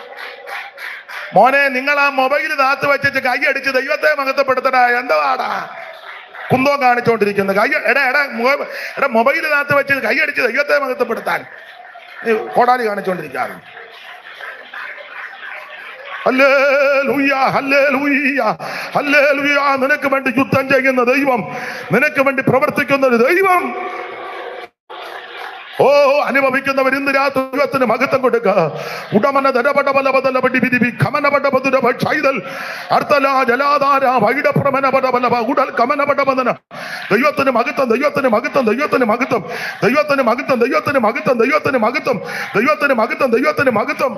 മോനെ നിങ്ങൾ ആ മൊബൈൽ താത്ത് വെച്ചിട്ട് കൈ അടിച്ച് ദൈവത്തെ മഹത്വപ്പെടുത്തടാ എന്താടാ കുന്തോ കാണിച്ചോണ്ടിരിക്കുന്നത് കൈ എടാ എടാ മൊ- എടാ മൊബൈൽ താത്ത് വെച്ച് കൈ അടിച്ച് ദൈവത്തെ മഹത്വപ്പെടുത്താൻ നീ കോടാലി കാണിച്ചോണ്ടിരിക്കാറ് ഹല്ലേലൂയ, ഹല്ലേലൂയ, ഹല്ലേലൂയ. നിനക്ക് വേണ്ടി യുദ്ധം ചെയ്യുന്ന ദൈവം നിനക്ക് വേണ്ടി പ്രവർത്തിക്കുന്ന ഒരു ദൈവം ഓ അനുഭവിക്കുന്നവർ ഇന്ന് രാത്രി ദൈവത്തിന് മഹത്വം കൊടുക്കുക ഉടമന ധനപട ബലപതലപടി വിരിവി ഖമനപട ബതുരപ ക്ഷൈതൽ അർത്ഥല ജലാധാര വൈഡപ്രമന പട ബലപ ഉടൽ കമനപട ബദന ദൈവത്തിന് മഹത്വം ദൈവത്തിന് മഹത്വം ദൈവത്തിന് മഹത്വം ദൈവത്തിന് മഹത്വം ദൈവത്തിന് മഹത്വം ദൈവത്തിന് മഹത്വം ദൈവത്തിന് മഹത്വം ദൈവത്തിന് മഹത്വം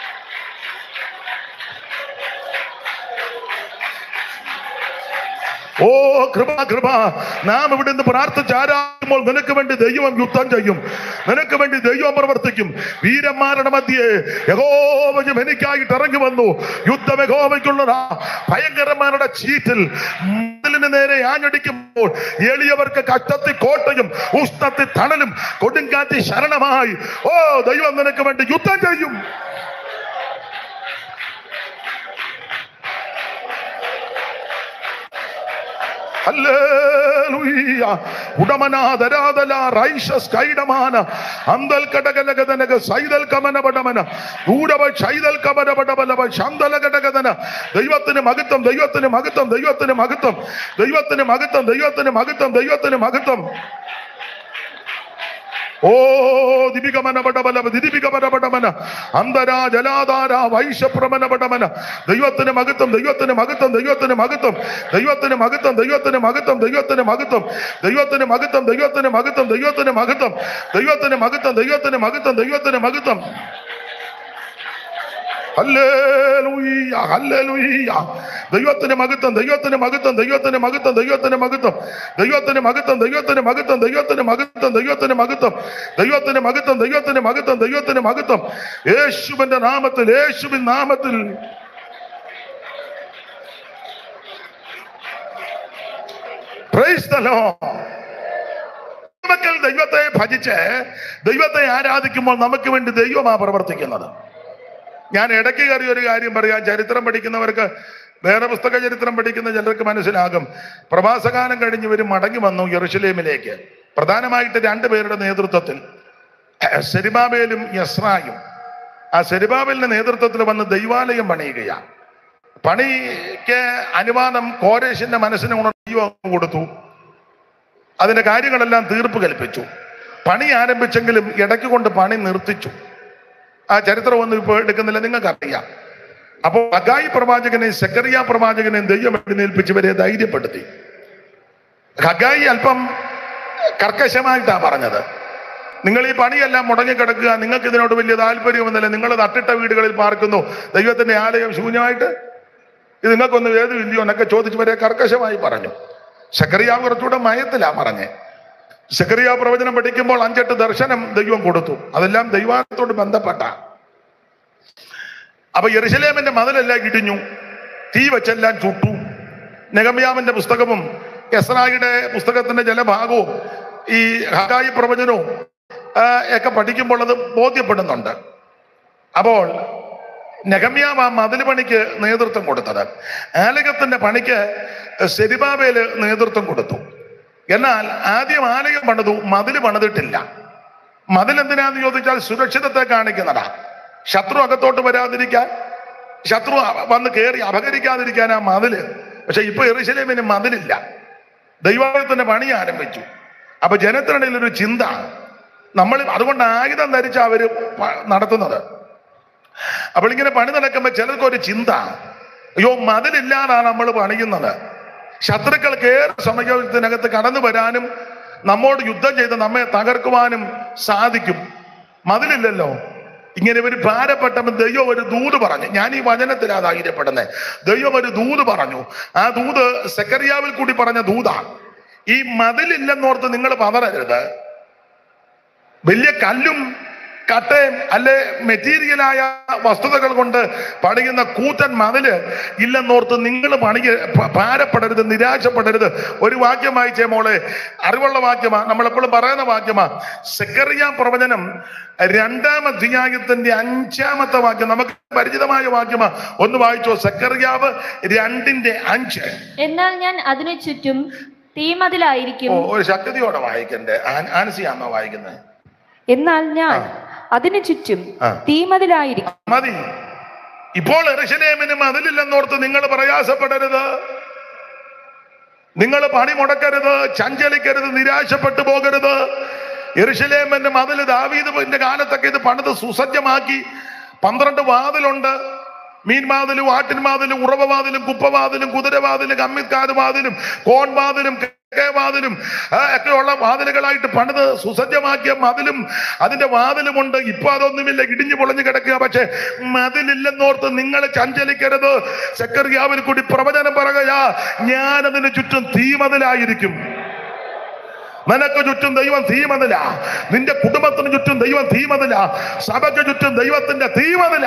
ഓ കൃപ കൃപ നാം ഇവിടെ നിന്ന് പ്രാർത്ഥിച്ച് ആരാകുമ്പോൾ നിനക്ക് വേണ്ടി ദൈവം യുദ്ധം ചെയ്യും നിനക്ക് വേണ്ടി ദൈവം പ്രവർത്തിക്കും വീരന്മാരുടെ മധ്യേ യഹോവയും എനിക്കായിട്ട് ഇറങ്ങി വന്നു യുദ്ധം യഹോവയ്ക്കുള്ളതാ ഭയങ്കരന്മാരുടെ ചീറ്റിൽ മതിലിന് നേരെ ആഞ്ഞടിക്കുമ്പോൾ എളിയവർക്ക് കഷ്ടത്തിൽ കോട്ടയും ഉഷ്ണത്തിൽ തണലും കൊടുങ്കാറ്റി ശരണമായി ഓ ദൈവം നിനക്ക് വേണ്ടി യുദ്ധം ചെയ്യും ഹല്ലേലൂയ. ഉടമനാദരാദല റൈഷസ് കൈഡമാന അന്തൽ കടകലഗതനക സൈതൽ കമനപടമന ഊടവ ശൈതൽ കമനപടമലവ ശന്തല കടകതന ദൈവത്തിന് മഹത്വം ദൈവത്തിന് മഹത്വം ദൈവത്തിന് മഹത്വം ദൈവത്തിന് മഹത്വം ദൈവത്തിന് മഹത്വം ദൈവത്തിന് മഹത്വം ഓ ദിപികമനപടമല ദിദിപികമനപടമന അന്തരാ ജലാധാര വൈശപ്രമനപടമന ദൈവത്തിന് മഹത്വം ദൈവത്തിന് മഹത്വം ദൈവത്തിന് മഹത്വം ദൈവത്തിന് മഹത്വം ദൈവത്തിന് മഹത്വം ദൈവത്തിന് മഹത്വം ദൈവത്തിന് മഹത്വം ദൈവത്തിന് മഹത്വം ദൈവത്തിന് മഹത്വം ദൈവത്തിന് മഹത്വം ദൈവത്തിന് മഹത്വം ദൈവത്തിന് മഹത്വം ഹല്ലേലൂയ ഹല്ലേലൂയ ദൈവത്തിന് മഹത്വം ദൈവത്തിന് മഹത്വം ദൈവത്തിന് മഹത്വം ദൈവത്തിന് മഹത്വം ദൈവത്തിന് മഹത്വം ദൈവത്തിന് മഹത്വം ദൈവത്തിന് മഹത്വം ദൈവത്തിന് മഹത്വം ദൈവത്തിന് മഹത്വം ദൈവത്തിന് മഹത്വം ദൈവത്തിന് മഹത്വം യേശുവിന്റെ നാമത്തിൽ യേശുവിൻ നാമത്തിൽ Praise the Lord. മക്കൾ ദൈവത്തെ ഭജിച്ച് ദൈവത്തെ ആരാധിക്കുമ്പോൾ നമുക്ക് വേണ്ടി ദൈവമാ പ്രവർത്തിക്കുന്നത് ഞാൻ ഇടയ്ക്ക് കയറി ഒരു കാര്യം പറയാം ചരിത്രം പഠിക്കുന്നവർക്ക് വേറെ പുസ്തക ചരിത്രം പഠിക്കുന്ന ചിലർക്ക് മനസ്സിലാകും പ്രവാസകാലം കഴിഞ്ഞ് ഇവർ മടങ്ങി വന്നു യെറുഷലേമിലേക്ക് പ്രധാനമായിട്ട് രണ്ടുപേരുടെ നേതൃത്വത്തിൽ സെരിബാബേലും യസ്രായും ആ സെരിബാബേലിന്റെ നേതൃത്വത്തിൽ വന്ന് ദൈവാലയം പണിയുകയാണ് പണിക്ക് അനുവാദം കോരേശിന്റെ മനസ്സിന് ഉണർവ് കൊടുത്തു അതിന്റെ കാര്യങ്ങളെല്ലാം തീർപ്പ് കൽപ്പിച്ചു പണി ആരംഭിച്ചെങ്കിലും ഇടയ്ക്ക് കൊണ്ട് പണി നിർത്തിച്ചു ആ ചരിത്രമൊന്നും ഇപ്പോൾ എടുക്കുന്നില്ല നിങ്ങൾക്കറിയാം അപ്പോൾ അഗായി പ്രവാചകനെ സെക്കറിയ പ്രവാചകനെ ദൈവം എഴുന്നേൽപ്പിച്ചവരെ ധൈര്യപ്പെടുത്തി ഹഗായി അല്പം കർക്കശമായിട്ടാ പറഞ്ഞത് നിങ്ങൾ ഈ പണിയെല്ലാം മുടങ്ങിക്കിടക്കുക നിങ്ങൾക്ക് ഇതിനോട് വലിയ താല്പര്യമൊന്നുമില്ല നിങ്ങൾ തട്ടിട്ട വീടുകളിൽ പാർക്കുന്നു ദൈവത്തിന്റെ ആലയം ശൂന്യമായിട്ട് ഇത് നിങ്ങൾക്കൊന്ന് വേദമില്ലയോ എന്നൊക്കെ ചോദിച്ചു വരെ കർക്കശമായി പറഞ്ഞു ശക്കറിയാവ് കുറച്ചുകൂടെ മയത്തിലാ പറഞ്ഞേ ശക്കറിയ പ്രവചനം പഠിക്കുമ്പോൾ അഞ്ചെട്ട് ദർശനം ദൈവം കൊടുത്തു അതെല്ലാം ദൈവാലയത്തോട് ബന്ധപ്പെട്ട അപ്പൊ യെറുശലേമിന്റെ മതിലെല്ലാം ഇടിഞ്ഞു തീ വെച്ചെല്ലാം ചുട്ടു നെഗമ്യാവിന്റെ പുസ്തകവും എസ്രായിയുടെ പുസ്തകത്തിന്റെ ജലഭാഗവും ഈ ഹഗായി പ്രവചനവും ആ, ഒക്കെ പഠിക്കുമ്പോൾ അത് ബോധ്യപ്പെടുന്നുണ്ട് അപ്പോൾ നെഗമ്യാവ് ആ മതിൽ പണിക്ക് നേതൃത്വം കൊടുത്തത് ആലയത്തിന്റെ പണിക്ക് സെരിബാബേല് നേതൃത്വം കൊടുത്തു എന്നാൽ ആദ്യം ആലയം പണിതു മതിൽ പണിതിട്ടില്ല മതിൽ എന്തിനാന്ന് ചോദിച്ചാൽ സുരക്ഷിതത്തെ കാണിക്കുന്നതാ ശത്രു അകത്തോട്ട് വരാതിരിക്കാൻ ശത്രു അ- വന്ന് കയറി അപകരിക്കാതിരിക്കാൻ ആ മതില് പക്ഷെ ഇപ്പൊ എറിശലേമിന് മതിലില്ല ദൈവാലയത്തിന്റെ പണി ആരംഭിച്ചു അപ്പൊ ജനത്തിനിടയിൽ ഒരു ചിന്ത നമ്മൾ അതുകൊണ്ട് ആയുധം ധരിച്ച അവര് പ- നടത്തുന്നത് അപ്പോൾ ഇങ്ങനെ പണി നടക്കുമ്പോൾ ചിലർക്ക് ഒരു ചിന്ത അയ്യോ മതിലില്ലാതാണ് നമ്മൾ പണിയുന്നത് ശത്രുക്കൾക്ക് ഏറെ സമയത്തിനകത്ത് കടന്നു വരാനും നമ്മോട് യുദ്ധം ചെയ്ത് നമ്മെ തകർക്കുവാനും സാധിക്കും മതിലില്ലല്ലോ ഇങ്ങനെ ഒരു ഭാരപ്പെട്ടപ്പോൾ ദൈവം ഒരു ദൂത് പറഞ്ഞു ഞാൻ ഈ വചനത്തിലാ ധൈര്യപ്പെടുന്നത് ദൈവം ഒരു ദൂത് പറഞ്ഞു ആ ദൂത് സെക്കറിയാവിൽ കൂടി പറഞ്ഞ ദൂതാണ് ഈ മതിലില്ലെന്നോർത്ത് നിങ്ങൾ പതറരുത് വലിയ കല്ലും കട്ടയും അല്ലെ മെറ്റീരിയലായ വസ്തുതകൾ കൊണ്ട് പണിയുന്ന കൂറ്റൻ മതില് ഇല്ലെന്നോർത്ത് നിങ്ങൾ പണിക്ക് ഭ- ഭാരപ്പെടരുത് നിരാശപ്പെടരുത് ഒരു വാക്യം വായിച്ചേ മോളെ അറിവുള്ള വാക്യമാ നമ്മളെപ്പോഴും പറയുന്ന വാക്യമാ സെക്കറിയ പ്രവചനം രണ്ടാം അധ്യായത്തിന്റെ അഞ്ചാമത്തെ വാക്യം നമുക്ക് പരിചിതമായ വാക്യമാ ഒന്ന് വായിച്ചോ സെക്കറിയാവ് രണ്ടിന്റെ അഞ്ച് എന്നാൽ ഞാൻ അതിനു ചുറ്റും തീമതിലായിരിക്കും ഓ ഒരു ശക്തിയോടെ വായിക്കണ്ടേ ആൻ- ആൻസിയാമ്മ വായിക്കുന്നത് എന്നാൽ ഞാൻ അതിനു ചുറ്റും ആ. തീമതിലായിരിക്കും മതി ഇപ്പോൾ എറുശലേമിന് മതിലില്ലെന്നോർത്ത് നിങ്ങൾ പ്രയാസപ്പെടരുത് നിങ്ങൾ പണി മുടക്കരുത് ചഞ്ചലിക്കരുത് നിരാശപ്പെട്ടു പോകരുത് എറുശലേമിന്റെ മതിൽ ദാവീദിന്റെ കാലത്തൊക്കെ ഇത് പണിത് സുസജ്ജമാക്കി പന്ത്രണ്ട് വാതിലുണ്ട് മീൻവാതിലും ആട്ടിൻവാതിലും ഉറവവാതിലും കുപ്പവാതിലും കുതിരവാതിലും കമ്മിക്കാട് വാതിലും കോൺവാതിലും വാതിലും ഒക്കെ ഉള്ള വാതിലുകളായിട്ട് പണിത് സുസജ്ജമാക്കിയ മതിലും അതിന്റെ വാതിലുമുണ്ട് ഇപ്പൊ അതൊന്നുമില്ല ഇടിഞ്ഞു പൊളഞ്ഞു കിടക്കുക പക്ഷെ മതിലില്ലെന്നോർത്ത് നിങ്ങൾ ചഞ്ചലിക്കരുത് സെക്രട്ടറിയാവിൽ കൂടി പ്രവചനം പറയുകയാ ഞാൻ അതിന് ചുറ്റും തീമതിലായിരിക്കും നിനക്ക് ചുറ്റും ദൈവം തീമതില നിന്റെ കുടുംബത്തിന് ചുറ്റും ദൈവം തീമതില സഭയ്ക്ക് ചുറ്റും ദൈവത്തിന്റെ തീമതില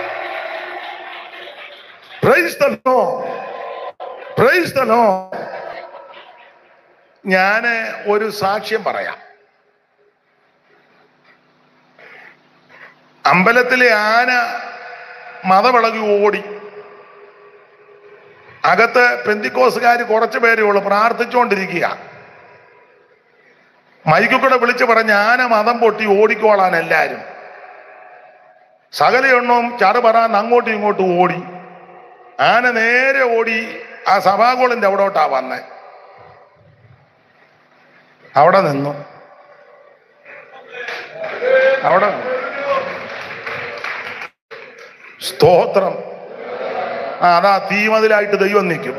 Praise the Lord. Praise the Lord. ഞാന് ഒരു സാക്ഷ്യം പറയാം അമ്പലത്തിലെ ആന മതവിളകി ഓടി അകത്ത് പെന്തിക്കോസുകാർ കുറച്ചു പേരേ ഉള്ളൂ പ്രാർത്ഥിച്ചുകൊണ്ടിരിക്കുക മൈക്കിൽ കൂടെ വിളിച്ചു പറഞ്ഞ ആന മതം പൊട്ടി ഓടിക്കോളാൻ എല്ലാരും സകല എണ്ണവും ചറുപറാന്ന് അങ്ങോട്ടും ഇങ്ങോട്ടും ഓടി ആന നേരെ ഓടി ആ സഭാഗോളിന്റെ അവിടോട്ടാ വന്നേ അവിടെ നിന്നു അവിടെ നിന്നു. സ്തോത്രം ആ അതാ തീമതിലായിട്ട് ദൈവം നിൽക്കും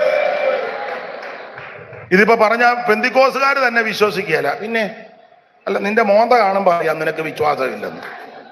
ഇതിപ്പോ പറഞ്ഞ പെന്തിക്കോസുകാർ തന്നെ വിശ്വസിക്കുകയല്ല പിന്നെ അല്ല നിന്റെ മോന്ത കാണുമ്പോ അറിയാം നിനക്ക് വിശ്വാസമില്ലെന്ന്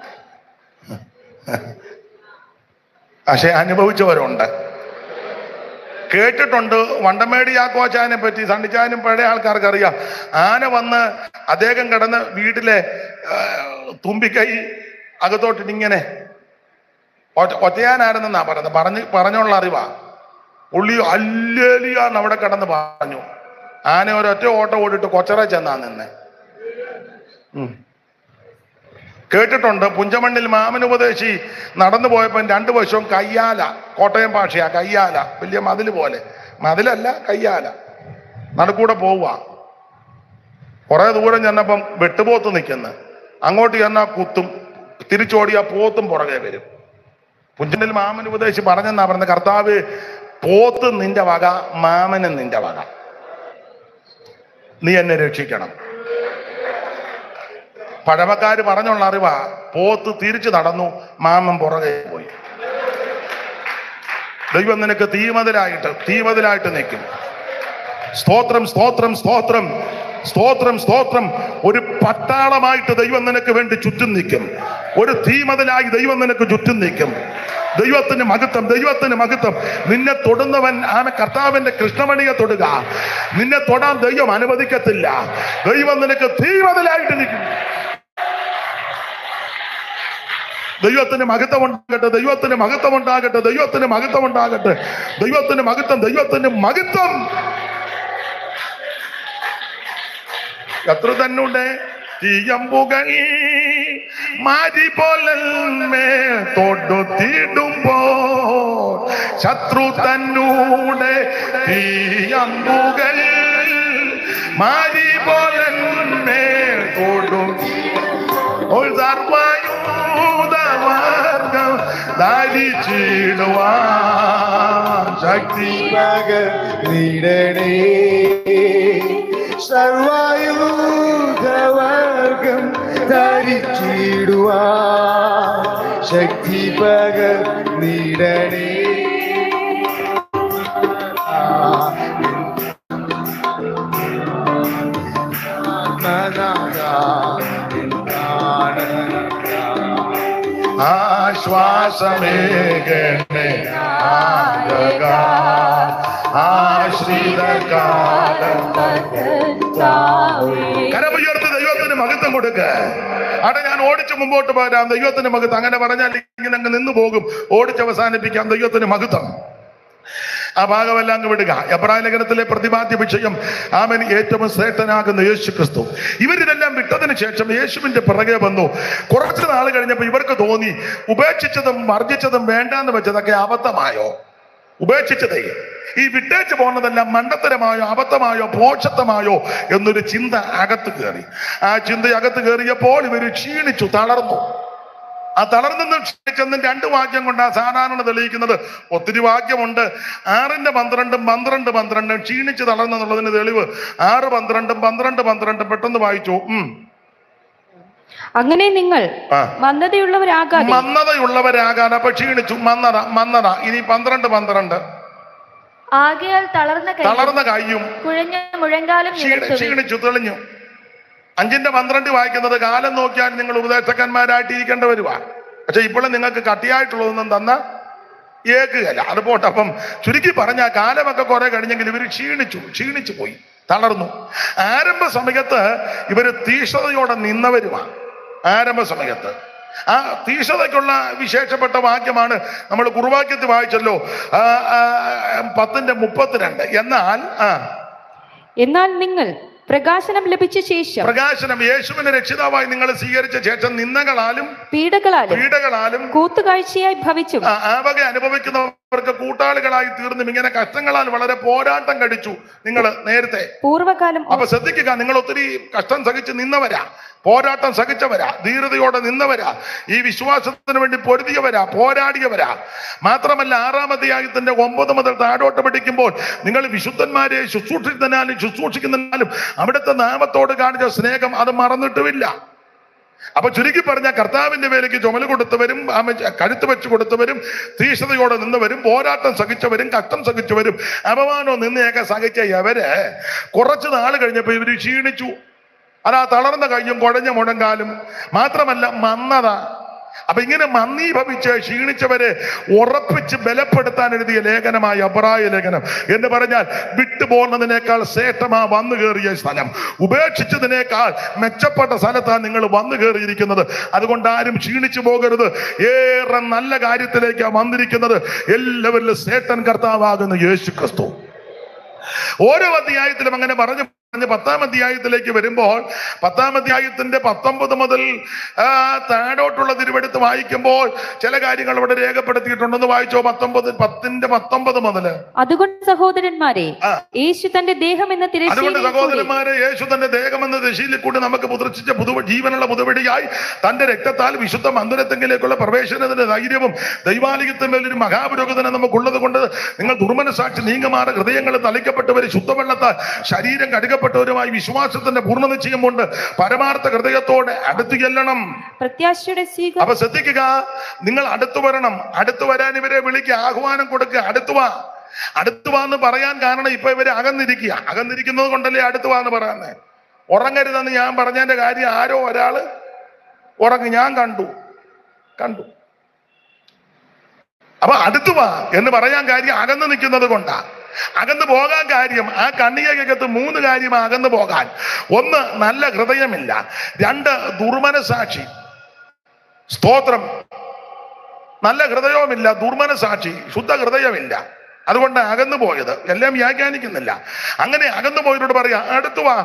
പക്ഷെ അനുഭവിച്ചവരുണ്ട് കേട്ടിട്ടുണ്ട് വണ്ടമേടി യാക്കോച്ചാനെ പറ്റി സണ്ണിച്ചാനും പഴയ ആൾക്കാർക്ക് അറിയാം ആന വന്ന് അദ്ദേഹം കിടന്ന് വീട്ടിലെ ആ, തുമ്പിക്കൈ അകത്തോട്ടിട്ട് ഇങ്ങനെ ഒറ്റ ഒറ്റയാനായിരുന്നെന്നാ പറയുന്നത് പറഞ്ഞ് പറഞ്ഞുള്ള അറിവാ പുള്ളി അല്ലേലിയാന്ന് അവിടെ കിടന്ന് പറഞ്ഞു ആന ഒരൊറ്റ ഓട്ടം ഓടിട്ട് കൊച്ചറ ചെന്നാ നിന്നെ ഉം. കേട്ടിട്ടുണ്ട് പുഞ്ചമണ്ണിൽ മാമൻ ഉപദേശി നടന്നു പോയപ്പോൾ രണ്ടു വശവും കയ്യാല കോട്ടയം ഭാഷയാ കയ്യാല വലിയ മതില് പോലെ മതിലല്ല കയ്യാല നടുക്കൂടെ പോവുക കുറെ ദൂരം ചെന്നപ്പം വെട്ടുപോത്ത് നിൽക്കുന്നു അങ്ങോട്ട് ചെന്നാ കുത്തും തിരിച്ചോടിയാ പോത്തും പുറകെ വരും പുഞ്ചനിൽ മാമൻ ഉപദേശി പറഞ്ഞെന്നാ പറഞ്ഞത് കർത്താവ് പോത്ത് നിന്റെ വക മാമനും നിന്റെ വക നീ എന്നെ രക്ഷിക്കണം പഴമക്കാര് പറഞ്ഞുള്ള അറിവാ പോത്ത് തിരിച്ചു നടന്നു മാമൻ പുറകെ പോയി ദൈവം നിനക്ക് തീമതിലായിട്ട് തീമതിലായിട്ട് നിൽക്കും സ്തോത്രം സ്തോത്രം സ്തോത്രം സ്തോത്രം സ്തോത്രം ഒരു പട്ടാളമായിട്ട് ദൈവം നിനക്ക് വേണ്ടി ചുറ്റും നിൽക്കും ഒരു തീമതിലായി ദൈവം നിനക്ക് ചുറ്റും നിൽക്കും ദൈവത്തിന് മഹത്വം ദൈവത്തിന് മഹത്വം നിന്നെ തൊടുന്നവൻ ആന കർത്താവിന്റെ കൃഷ്ണമണിയെ തൊടുക നിന്നെ തൊടാൻ ദൈവം അനുവദിക്കത്തില്ല ദൈവം നിനക്ക് തീമതിലായിട്ട് നിൽക്കും ദൈവത്തിന് മഹത്വം ഉണ്ടാകട്ടെ ദൈവത്തിന് മഹത്വം ഉണ്ടാകട്ടെ ദൈവത്തിന് മഹത്വം ഉണ്ടാകട്ടെ ദൈവത്തിന് മഹത്വം ദൈവത്തിന് മഹത്വം ശത്രു തന്നെ തീയമ്പുകൾ മാരി പോലേ തൊടുത്തിടുമ്പോ ശത്രു തന്നൂടെ തീയമ്പുകൾ മാരി പോലേ തൊടു ഒരു സർവയൂതമാർഗം ധരിച്ചിടുവാൻ ശക്തി പകർന്നിടണേ സർവായുധവർഗം ധരിച്ചിടുവാ ശക്തി പകർന്നിടണേ ആശ്വാസമേകണേ ആഗക ആശ്രിതകാലം കരമുയർത്ത് ദൈവത്തിന് മഹത്വം കൊടുക്ക അവിടെ ഞാൻ ഓടിച്ച് മുമ്പോട്ട് പോരാം ദൈവത്തിന് മഹത്വം അങ്ങനെ പറഞ്ഞാൽ ഇങ്ങനെ അങ്ങ് നിന്നു പോകും ഓടിച്ച് അവസാനിപ്പിക്കാം ദൈവത്തിന് മഹത്വം ആ ഭാഗമെല്ലാം അങ്ങ് വിടുക എബ്രായ ലേഖനത്തിലെ പ്രതിപാദ്യ വിഷയം ആമൻ ഏറ്റവും ശ്രേഷ്ഠനാകുന്ന യേശു ക്രിസ്തു ഇവരിതെല്ലാം വിട്ടതിന് ശേഷം യേശുവിന്റെ പിറകെ വന്നു കുറച്ച് നാൾ കഴിഞ്ഞപ്പോൾ ഇവർക്ക് തോന്നി ഉപേക്ഷിച്ചതും വർജിച്ചതും വേണ്ടാന്ന് വെച്ചതൊക്കെ അബദ്ധമായോ ഉപേക്ഷിച്ചതേ ഈ വിട്ടേച്ച് പോകുന്നതെല്ലാം മണ്ടത്തരമായോ അബദ്ധമായോ പോഷത്വമായോ എന്നൊരു ചിന്ത അകത്ത് കയറി ആ ചിന്ത അകത്ത് കയറിയപ്പോൾ ഇവർ ക്ഷീണിച്ചു തളർന്നു ആ തളർന്നെന്നും ക്ഷണിച്ചെന്നും രണ്ട് വാക്യം കൊണ്ടാ സാധാരണ തെളിയിക്കുന്നത് ഒത്തിരി വാക്യമുണ്ട് ആറിന്റെ പന്ത്രണ്ടും പന്ത്രണ്ട് പന്ത്രണ്ടും ക്ഷീണിച്ച് തളർന്നെന്നുള്ളതിന് തെളിവ് ആറ് പന്ത്രണ്ടും പന്ത്രണ്ട് പന്ത്രണ്ടും പെട്ടെന്ന് വായിച്ചു ഉം അങ്ങനെ നിങ്ങൾ ആ. മന്ദതയുള്ളവരാകാതെ മന്ദതയുള്ളവരാകാൻ അപ്പൊ ക്ഷീണിച്ചു മന്നത മന്നത ഇനി പന്ത്രണ്ട് പന്ത്രണ്ട് ആകയാൽ തളർന്ന കൈ തളർന്ന കൈയും കുഴഞ്ഞ മുഴങ്കാലും ക്ഷീണി- നിവർത്തുവിൻ. ക്ഷീണിച്ചു തെളിഞ്ഞു അഞ്ചിന്റെ പന്ത്രണ്ട് വായിക്കുന്നത് കാലം നോക്കിയാൽ നിങ്ങൾ ഉപദേശക്കന്മാരായിട്ട് ഇരിക്കേണ്ടി വരുവാ പക്ഷെ ഇപ്പോഴും നിങ്ങൾക്ക് കട്ടിയായിട്ടുള്ളതൊന്നും തന്ന ഏക്കുകയല്ല അത് പോട്ടെ അപ്പം ചുരുക്കി പറഞ്ഞ കാലമൊക്കെ കുറെ കഴിഞ്ഞെങ്കിൽ ഇവർ ക്ഷീണിച്ചു ക്ഷീണിച്ചു പോയി തളർന്നു ആരംഭ സമയത്ത് ഇവര് തീഷ്ണതയോടെ നിന്നവരുമാണ് ആരംഭ സമയത്ത് ആ തീഷ്ണതയ്ക്കുള്ള വിശേഷപ്പെട്ട വാക്യമാണ് നമ്മൾ കുറുവാക്യത്തിൽ വായിച്ചല്ലോ ആ, ആ, പത്തിന്റെ മുപ്പത്തിരണ്ട് എന്നാൽ ആ എന്നാൽ നിങ്ങൾ പ്രകാശനം ലഭിച്ച ശേഷം പ്രകാശനം യേശുവിനെ രക്ഷിതാവായി നിങ്ങൾ സ്വീകരിച്ച ശേഷം നിന്ദകളാലും പീഡകളാലും പീഡകളാലും കൂത്തുകാഴ്ചയായി ഭവിച്ചും ആ- ആ വക അനുഭവിക്കുന്നവർക്ക് കൂട്ടാളികളായി തീർന്നും ഇങ്ങനെ കഷ്ടങ്ങളാൽ വളരെ പോരാട്ടം കഴിച്ചു നിങ്ങൾ നേരത്തെ പൂർവകാലം അപ്പൊ ശ്രദ്ധിക്കുക നിങ്ങൾ ഒത്തിരി കഷ്ടം സഹിച്ച് നിന്നവരാ പോരാട്ടം സഹിച്ചവരാ ധീരതയോടെ നിന്നവരാ ഈ വിശ്വാസത്തിന് വേണ്ടി പൊരുതിയവരാ പോരാടിയവരാ മാത്രമല്ല ആറാം അധ്യായത്തിന്റെ ഒമ്പത് മുതൽ താഴോട്ട് പഠിക്കുമ്പോൾ നിങ്ങൾ വിശുദ്ധന്മാരെ ശുശ്രൂഷിക്കുന്നതിനാലും ശുശ്രൂഷിക്കുന്നതിനാലും അവിടുത്തെ നാമത്തോട് കാണിച്ച സ്നേഹം അത് മറന്നിട്ടുമില്ല അപ്പൊ ചുരുക്കി പറഞ്ഞ കർത്താവിന്റെ പേരേക്ക് ചുമല് കൊടുത്തവരും ആമ- കഴുത്ത് വെച്ച് കൊടുത്തവരും തീഷ്ണതയോടെ നിന്നവരും പോരാട്ടം സഹിച്ചവരും കഷ്ടം സഹിച്ചവരും അപമാനവും നിന്നയൊക്കെ സഹിച്ച അവര് കുറച്ച് നാൾ കഴിഞ്ഞപ്പോ ഇവര് ക്ഷീണിച്ചു അതാ തളർന്ന കയ്യും കുഴഞ്ഞ മുഴങ്കാലും മാത്രമല്ല മന്നത അപ്പൊ ഇങ്ങനെ മന്ദീഭവിച്ച് ക്ഷീണിച്ചവരെ ഉറപ്പിച്ച് ബലപ്പെടുത്താൻ എഴുതിയ ലേഖനമായ അബ്രായ ലേഖനം എന്ന് പറഞ്ഞാൽ വിട്ടുപോകുന്നതിനേക്കാൾ ശ്രേഷ്ഠമാ വന്നു കയറിയ സ്ഥലം ഉപേക്ഷിച്ചതിനേക്കാൾ മെച്ചപ്പെട്ട സ്ഥലത്താണ് നിങ്ങൾ വന്നു കയറിയിരിക്കുന്നത് അതുകൊണ്ട് ആരും ക്ഷീണിച്ചു പോകരുത് ഏറെ നല്ല കാര്യത്തിലേക്കാണ് വന്നിരിക്കുന്നത് എല്ലാവരിലും ശ്രേഷ്ഠൻ കർത്താവാകുന്ന യേശു ക്രിസ്തു ഓരോ അധ്യായത്തിലും അങ്ങനെ പറഞ്ഞു പറഞ്ഞ് പത്താം അധ്യായത്തിലേക്ക് വരുമ്പോൾ പത്താം അധ്യായത്തിന്റെ പത്തൊമ്പത് മുതൽ ആ, താഴോട്ടുള്ള തിരുവെടുത്ത് വായിക്കുമ്പോൾ ചില കാര്യങ്ങൾ ഇവിടെ രേഖപ്പെടുത്തിയിട്ടുണ്ടെന്ന് വായിച്ചോ പത്തൊമ്പത് പത്തിന്റെ പത്തൊമ്പത് മുതല് അതുകൊണ്ട് സഹോദരന്മാരെ ആ. യേശു തന്റെ ദേഹം എന്ന അതുകൊണ്ട് തിരശ്ശീലയിൽ കൂടി സഹോദരന്മാരെ യേശു തന്റെ ദേഹമെന്ന ദിശയിൽ കൂടി നമുക്ക് പുതർച്ചിച്ച പുതു ജീവനുള്ള പുതുവടിയായി തന്റെ രക്തത്താൽ വിശുദ്ധ മന്ദിരത്തെങ്കിലേക്കുള്ള പ്രവേശനത്തിന്റെ ധൈര്യവും ദൈവാലയത്തിന്മേൽ ഒരു മഹാപുരോഗതനെ നമുക്കുള്ളത് കൊണ്ട് നിങ്ങൾ ദുർമനസാക്ഷി നീങ്ങമാറ ഹൃദയങ്ങൾ തളിക്കപ്പെട്ടവർ ശുദ്ധവെള്ളത്താൽ ശരീരം കടുക വിളിക്കപ്പെട്ടവരുമായി വിശ്വാസത്തിന്റെ പൂർണ്ണ നിശ്ചയം കൊണ്ട് പരമാർത്ഥ ഹൃദയത്തോടെ അടുത്തു ചെല്ലണം പ്രത്യാശയുടെ സ്വീക അപ്പൊ ശ്രദ്ധിക്കുക നിങ്ങൾ അടുത്തു വരണം അടുത്തു വരാൻ ഇവരെ വിളിക്കുക ആഹ്വാനം കൊടുക്കുക അടുത്തു വാ അടുത്തു വാ എന്ന് പറയാൻ കാരണം ഇപ്പൊ ഇവര് അകന്നിരിക്കുക അകന്നിരിക്കുന്നത് കൊണ്ടല്ലേ അടുത്തു വാ എന്ന് പറയുന്നത് ഉറങ്ങരുതെന്ന് ഞാൻ പറഞ്ഞതിന്റെ കാര്യം ആരോ ഒരാള് ഉറങ്ങി ഞാൻ കണ്ടു കണ്ടു അപ്പൊ അടുത്തു വാ എന്ന് പറയാൻ കാര്യം അകന്ന് നിൽക്കുന്നത് കൊണ്ടാ അകന്ന് പോകാൻ കാര്യം ആ കണ്ണികക്കകത്ത് മൂന്ന് കാര്യം അകന്ന് പോകാൻ ഒന്ന് നല്ല ഹൃദയമില്ല രണ്ട് ദുർമനസാക്ഷി സ്തോത്രം നല്ല ഹൃദയവുമില്ല ദുർമനസാക്ഷി ശുദ്ധ ഹൃദയമില്ല അതുകൊണ്ട് അകന്നു പോയത് എല്ലാം വ്യാഖ്യാനിക്കുന്നില്ല അങ്ങനെ അകന്നു പോയവരോട് പറയാ അടുത്തു വാ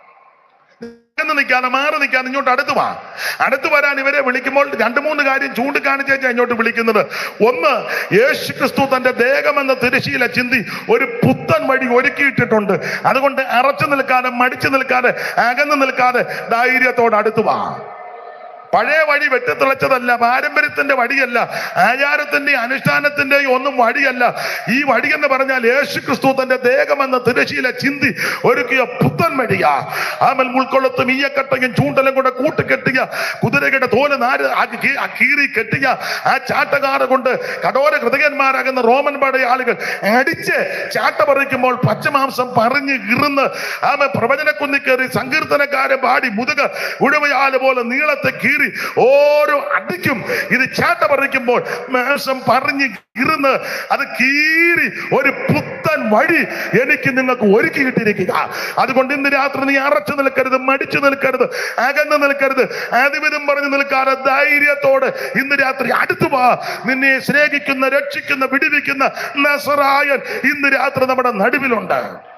അകന്ന് നിൽക്കാതെ മാറി നിൽക്കാതെ ഇങ്ങോട്ട് അടുത്ത് വാ അടുത്ത് വരാൻ ഇവരെ വിളിക്കുമ്പോൾ രണ്ട് മൂന്ന് കാര്യം ചൂണ്ടിക്കാണിച്ചേച്ചാ ഇങ്ങോട്ട് വിളിക്കുന്നത് ഒന്ന് യേശു ക്രിസ്തു തന്റെ ദേഹമെന്ന തിരശീല ചിന്തി ഒരു പുത്തൻ വഴി ഒരുക്കിയിട്ടിട്ടുണ്ട് അതുകൊണ്ട് അറച്ചു നിൽക്കാതെ മടിച്ചു നിൽക്കാതെ അകന്നു നിൽക്കാതെ ധൈര്യത്തോട് അടുത്ത് വാ പഴയ വഴി വെട്ടിത്തിളച്ചതല്ല പാരമ്പര്യത്തിന്റെ വഴിയല്ല ആചാരത്തിന്റെയും അനുഷ്ഠാനത്തിന്റെയും ഒന്നും വഴിയല്ല ഈ വഴി എന്ന് പറഞ്ഞാൽ യേശു ക്രിസ്തു തന്റെ ദേഹമെന്ന തിരശീല ചിന്തി ഒരുക്കിയ പുത്തൻ വഴിയാ ആമൽ മുൾക്കൊള്ളത്തും ഈയക്കട്ടയും ചൂണ്ടലും കൂടെ കൂട്ടുകെട്ടിയ കുതിരകളുടെ തോല് നാര് ആക്കി കീ- ആ കീറി കെട്ടിയ ആ ചാട്ടകാറ് കൊണ്ട് കടോര ഹൃദയന്മാരാകുന്ന റോമൻ പടയാളികൾ അടിച്ച് ചാട്ട പറിക്കുമ്പോൾ പച്ചമാംസം പറഞ്ഞ് ഇറുന്ന് ആമ പ്രവചനക്കുന്നി കയറി സങ്കീർത്തനക്കാരെ പാടി മുതുക ഉഴവയാല് പോലെ നീളത്തെ കീറി ഓരോ അടിക്കും ഇത് ചാട്ട പറിക്കുമ്പോൾ മാംസം പറഞ്ഞ് ഇറുന്ന് അത് കീറി ഒരു പുത്തൻ വഴി എനിക്ക് നിങ്ങൾക്ക് ഒരുക്കി കിട്ടിയിരിക്കുക അതുകൊണ്ട് ഇന്ന് രാത്രി നീ അറച്ചു നിൽക്കരുത് മടിച്ചു നിൽക്കരുത് അകന്നു നിൽക്കരുത് അതിവിധം പറഞ്ഞു നിൽക്കാതെ ധൈര്യത്തോടെ ഇന്ന് രാത്രി അടുത്തു വാ നിന്നെ സ്നേഹിക്കുന്ന രക്ഷിക്കുന്ന വിടുവിക്കുന്ന നസറായൻ ഇന്ന് രാത്രി നമ്മുടെ നടുവിലുണ്ട്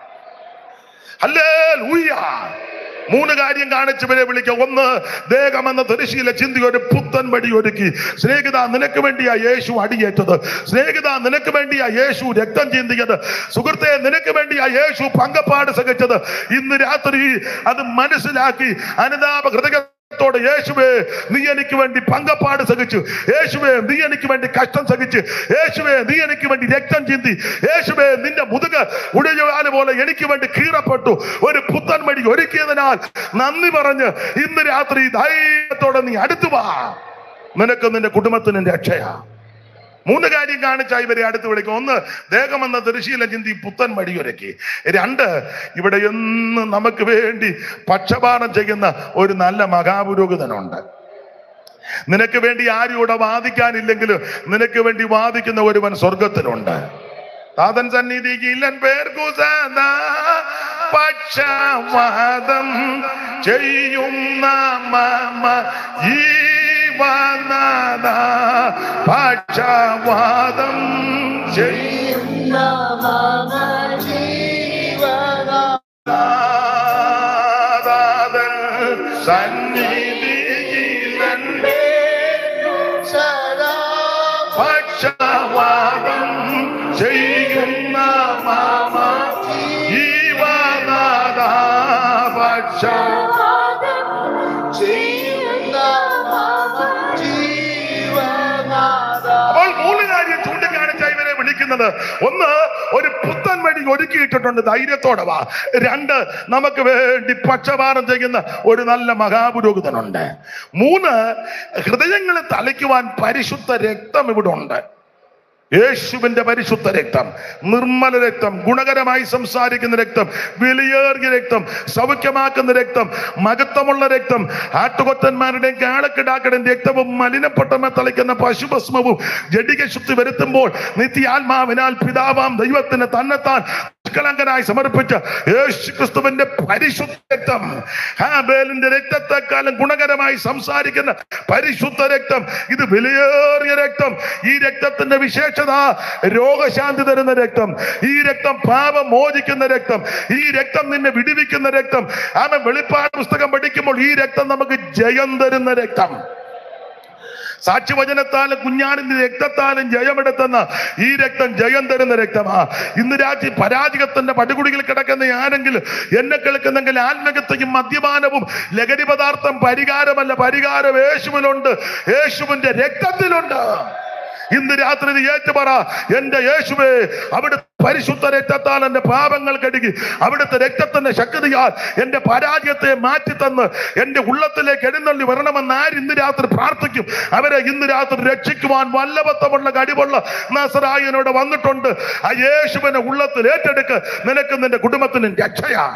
അല്ലേ മൂന്ന് കാര്യം കാണിച്ചവരെ വിളിക്കുക ഒന്ന് ദേഹമെന്ന തിരശീല ചിന്തി ഒരു പുത്തൻ വടി ഒരുക്കി സ്നേഹിത നിനക്ക് വേണ്ടിയാ യേശു അടിയേറ്റത് സ്നേഹിത നിനക്ക് വേണ്ടിയാ യേശു രക്തം ചിന്തിയത് സുഹൃത്തെ നിനക്ക് വേണ്ടിയാ യേശു പങ്കപ്പാട് സഹിച്ചത് ഇന്ന് രാത്രി അത് മനസ്സിലാക്കി അനുതാപ ഹൃദയ ത്തോടെ യേശുവേ നീ എനിക്ക് വേണ്ടി പങ്കപ്പാട് സഹിച്ചു യേശുവേ നീ എനിക്ക് വേണ്ടി കഷ്ടം സഹിച്ചു യേശുവേ നീ എനിക്ക് വേണ്ടി രക്തം ചിന്തി യേശുവേ നിന്റെ മുതുക ഉടയാല് പോലെ എനിക്ക് വേണ്ടി കീറപ്പെട്ടു ഒരു പുത്തൻ വഴി ഒരുക്കിയതിനാൽ നന്ദി പറഞ്ഞ് ഇന്ന് രാത്രി ധൈര്യത്തോടെ നീ അടുത്തു വാ നിനക്ക് നിന്റെ കുടുംബത്തിന് രക്ഷയാ മൂന്ന് കാര്യം കാണിച്ചാൽ ഇവരെ അടുത്ത് വിളിക്കും ഒന്ന് ദേഹമെന്ന തിരശീല ചിന്തി പുത്തൻ വഴിയൊരുക്കി രണ്ട് ഇവിടെ എന്നും നമുക്ക് വേണ്ടി പക്ഷപാതം ചെയ്യുന്ന ഒരു നല്ല മഹാപുരോഹിതനുണ്ട് നിനക്ക് വേണ്ടി ആരും ഇവിടെ വാദിക്കാനില്ലെങ്കിലും നിനക്ക് വേണ്ടി വാദിക്കുന്ന ഒരുവൻ സ്വർഗത്തിലുണ്ട് താതൻ സന്നിധിയിലൻ പേർക്കു സദാ പക്ഷവാദം ചെയ്യുന്ന മമ ജീവനാഥ പക്ഷവാദം ചെയ്യുന്ന താതൻ സന്നിധിയിലൻ പക്ഷവാദം ചെയ്യുന്ന മാമ ജീവനാഥ പക്ഷ അപ്പോൾ മൂന്ന് കാര്യം ചൂണ്ടിക്കാണിച്ച ഇവരെ വിളിക്കുന്നത് ഒന്ന് ഒരു പുത്തൻ വഴി ഒരുക്കിയിട്ടിട്ടുണ്ട് ധൈര്യത്തോടെ വാ രണ്ട് നമുക്ക് വേണ്ടി പക്ഷപാതം ചെയ്യുന്ന ഒരു നല്ല മഹാപുരോഹിതനുണ്ട് മൂന്ന് ഹൃദയങ്ങളെ തലയ്ക്കുവാൻ പരിശുദ്ധ രക്തം ഇവിടെ ഉണ്ട് യേശുവിന്റെ പരിശുദ്ധ രക്തം നിർമ്മല രക്തം ഗുണകരമായി സംസാരിക്കുന്ന രക്തം വിലയേറിയ രക്തം സൗഖ്യമാക്കുന്ന രക്തം മഹത്വമുള്ള രക്തം ആട്ടുകൊറ്റന്മാരുടെയും കാളക്കിടാക്കളുടെയും രക്തവും മലിനപ്പെട്ടമ തളിക്കുന്ന പശുഭസ്മവും ജഡിക ശുദ്ധി വരുത്തുമ്പോൾ നിത്യാത്മാവിനാൽ പിതാവാം ദൈവത്തിന് തന്നെത്താൻ നിഷ്കളങ്കനായി സമർപ്പിച്ച യേശു ക്രിസ്തുവിന്റെ പരിശുദ്ധ രക്തം ഹാബേലിന്റെ രക്തത്തെക്കാളും ഗുണകരമായി സംസാരിക്കുന്ന പരിശുദ്ധ രക്തം ഇത് വിലയേറിയ രക്തം ഈ രക്തത്തിന്റെ വിശേഷത രോഗശാന്തി തരുന്ന രക്തം ഈ രക്തം പാപം മോചിക്കുന്ന രക്തം ഈ രക്തം നിന്നെ വിടുവിക്കുന്ന രക്തം ആമൻ വെളിപ്പാട് പുസ്തകം പഠിക്കുമ്പോൾ ഈ രക്തം നമുക്ക് ജയം തരുന്ന രക്തം സാക്ഷ്യവചനത്താലും കുഞ്ഞാടിന്റെ രക്തത്താലും ജയമെടുത്തുന്ന ഈ രക്തം ജയം തരുന്ന രക്തമാ ഇന്ന് രാജ്യ പരാജയത്തിന്റെ പടുകുടിയിൽ കിടക്കുന്ന ആരെങ്കിലും എന്നെ കേൾക്കുന്നെങ്കിൽ ആത്മകത്വയും മദ്യപാനവും ലഹരി പദാർത്ഥം പരിഹാരമല്ല പരിഹാരം യേശുവിലുണ്ട് യേശുവിന്റെ രക്തത്തിലുണ്ട് ഇന്ന് രാത്രി നീ ഏറ്റുപറ എന്റെ യേശുവേ അവിടെ പരിശുദ്ധ രക്തത്താൽ എന്റെ പാപങ്ങൾ കഴുകി അവിടുത്തെ രക്തത്തിന്റെ ശക്തിയാൽ എന്റെ പരാജയത്തെ മാറ്റി തന്ന് എന്റെ ഉള്ളത്തിലേക്ക് എഴുന്നള്ളി വരണമെന്ന് ആര് ഇന്ന് രാത്രി പ്രാർത്ഥിക്കും അവരെ ഇന്ന് രാത്രി രക്ഷിക്കുവാൻ വല്ലഭത്വമുള്ള കഴിവുള്ള നസറായനോട് വന്നിട്ടുണ്ട് ആ യേശുവിനെ ഉള്ളത്തിൽ ഏറ്റെടുക്ക് നിനക്ക് നിന്റെ കുടുംബത്തിനും രക്ഷയാ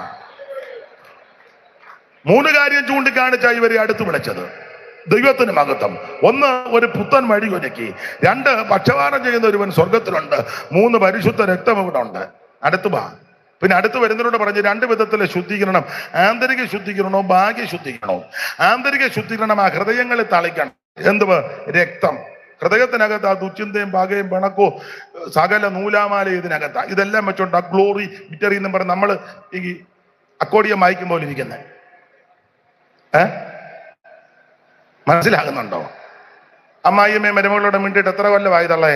മൂന്ന് കാര്യം ചൂണ്ടിക്കാണിച്ച ഇവരെ അടുത്ത് വിളിച്ചത് ദൈവത്തിന് മഹത്വം ഒന്ന് ഒരു പുത്തൻ വഴി ഒരുക്കി രണ്ട് പക്ഷപാതം ചെയ്യുന്ന ഒരുവൻ സ്വർഗത്തിലുണ്ട് മൂന്ന് പരിശുദ്ധ രക്തം ഇവിടെ ഉണ്ട് അടുത്ത് വാ പിന്നെ അടുത്ത് വരുന്നവരോട് പറഞ്ഞ് രണ്ട് വിധത്തിലെ ശുദ്ധീകരണം ആന്തരിക ശുദ്ധീകരണവും ബാഹ്യ ശുദ്ധീകരണവും ആന്തരിക ശുദ്ധീകരണം ആ ഹൃദയങ്ങളിൽ തളിക്കണം എന്തുവാ രക്തം ഹൃദയത്തിനകത്ത് ആ ദുശ്ചിന്തയും പാകയും പിണക്കവും സകല നൂലാമാല ഇതിനകത്താ ഇതെല്ലാം വെച്ചോണ്ട് ആ ഗ്ലോറി വിറ്ററി എന്നും പറഞ്ഞ് നമ്മൾ ഈ അക്കോഡിയം വായിക്കും പോലെ ഇരിക്കുന്നത് ഏ മനസ്സിലാകുന്നുണ്ടോ അമ്മായിയമ്മയും മരുമകളോട് മിണ്ടിയിട്ട് എത്ര കൊല്ലമായി തള്ളേ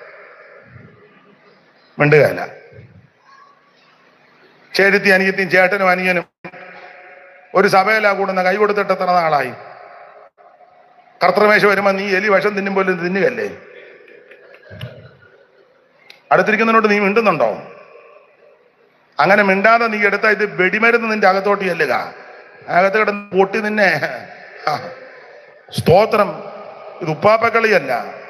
മിണ്ടുകയല്ല ചേരുത്തി അനിയത്തിയും ചേട്ടനും അനിയനും ഒരു സഭയിലാ കൂടുന്ന കൈ കൊടുത്തിട്ട് എത്ര നാളായി കർത്തൃമേശ വരുമ്പോ നീ എലി വിഷം തിന്നുമ്പോൾ തിന്നുകയല്ലേ അടുത്തിരിക്കുന്നതിനോട് നീ മിണ്ടുന്നുണ്ടോ അങ്ങനെ മിണ്ടാതെ നീ എടുത്ത ഇത് വെടിമരുന്ന് നിന്റെ അകത്തോട്ട് ചെല്ലുക അകത്ത് കിടന്ന് പൊട്ടി നിന്നെ ആ, സ്തോത്രം ഇത് ഉപ്പാപ്പക്കളിയല്ല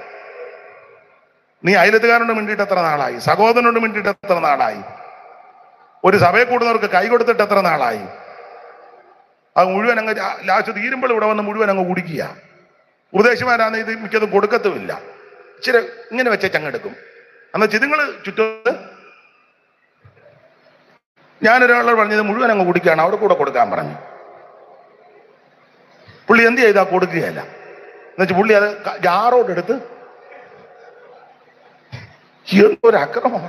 നീ അയലത്തുകാരനോട് മിണ്ടിയിട്ട് എത്ര നാളായി സഹോദരനോട് മിണ്ടിയിട്ട് എത്ര നാളായി ഒരു സഭയെ കൂടുന്നവർക്ക് കൈ കൊടുത്തിട്ട് എത്ര നാളായി അത് മുഴുവൻ അങ്ങ് ലാസ്റ്റ് തീരുമ്പോൾ ഇവിടെ വന്ന് മുഴുവൻ അങ്ങ് കുടിക്കുക ഉപദേശമാരാന്ന് ഇത് മിക്കതും കൊടുക്കത്തുമില്ല ഇച്ചിരി ഇങ്ങനെ വെച്ച ചങ്ങെടുക്കും അന്ന് ചിതുങ്ങൾ ചുറ്റത്ത് ഞാനൊരാളോട് പറഞ്ഞത് മുഴുവൻ അങ്ങ് കുടിക്കുകയാണ് അവിടെ കൂടെ കൊടുക്കാൻ പറഞ്ഞു പുള്ളി എന്ത് ചെയ്താ കൊടുക്കുകയല്ല എന്നുവെച്ചാൽ പുള്ളി അത് ക- ജാറോട് എടുത്ത് എന്തൊരു അക്രമമാണ്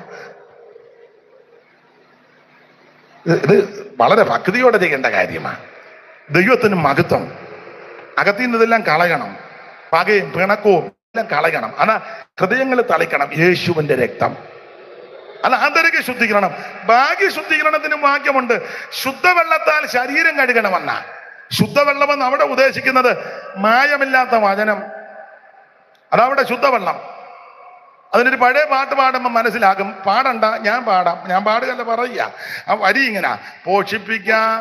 ഇത് ഇത് വളരെ ഭക്തിയോടെ ചെയ്യേണ്ട കാര്യമാണ് ദൈവത്തിന് മഹത്വം അകത്തിൽ നിന്ന് ഇതെല്ലാം കളയണം പകയും പിണക്കവും എല്ലാം കളയണം അതാ ഹൃദയങ്ങൾ തളിക്കണം യേശുവിന്റെ രക്തം അല്ല ആന്തരിക ശുദ്ധീകരണം ഭാഗ്യ ശുദ്ധീകരണത്തിന് വാക്യമുണ്ട് ശുദ്ധവെള്ളത്താൽ ശരീരം കഴുകണമെന്ന ശുദ്ധവെള്ളമെന്ന് അവിടെ ഉദ്ദേശിക്കുന്നത് മായമില്ലാത്ത വചനം അതവിടെ ശുദ്ധവെള്ളം അതിനൊരു പഴയ പാട്ട് പാടുമ്പോൾ മനസ്സിലാകും പാടണ്ട ഞാൻ പാടാം ഞാൻ പാടുകയല്ല പറയുക ആ വരി ഇങ്ങനെ പോഷിപ്പിക്കാം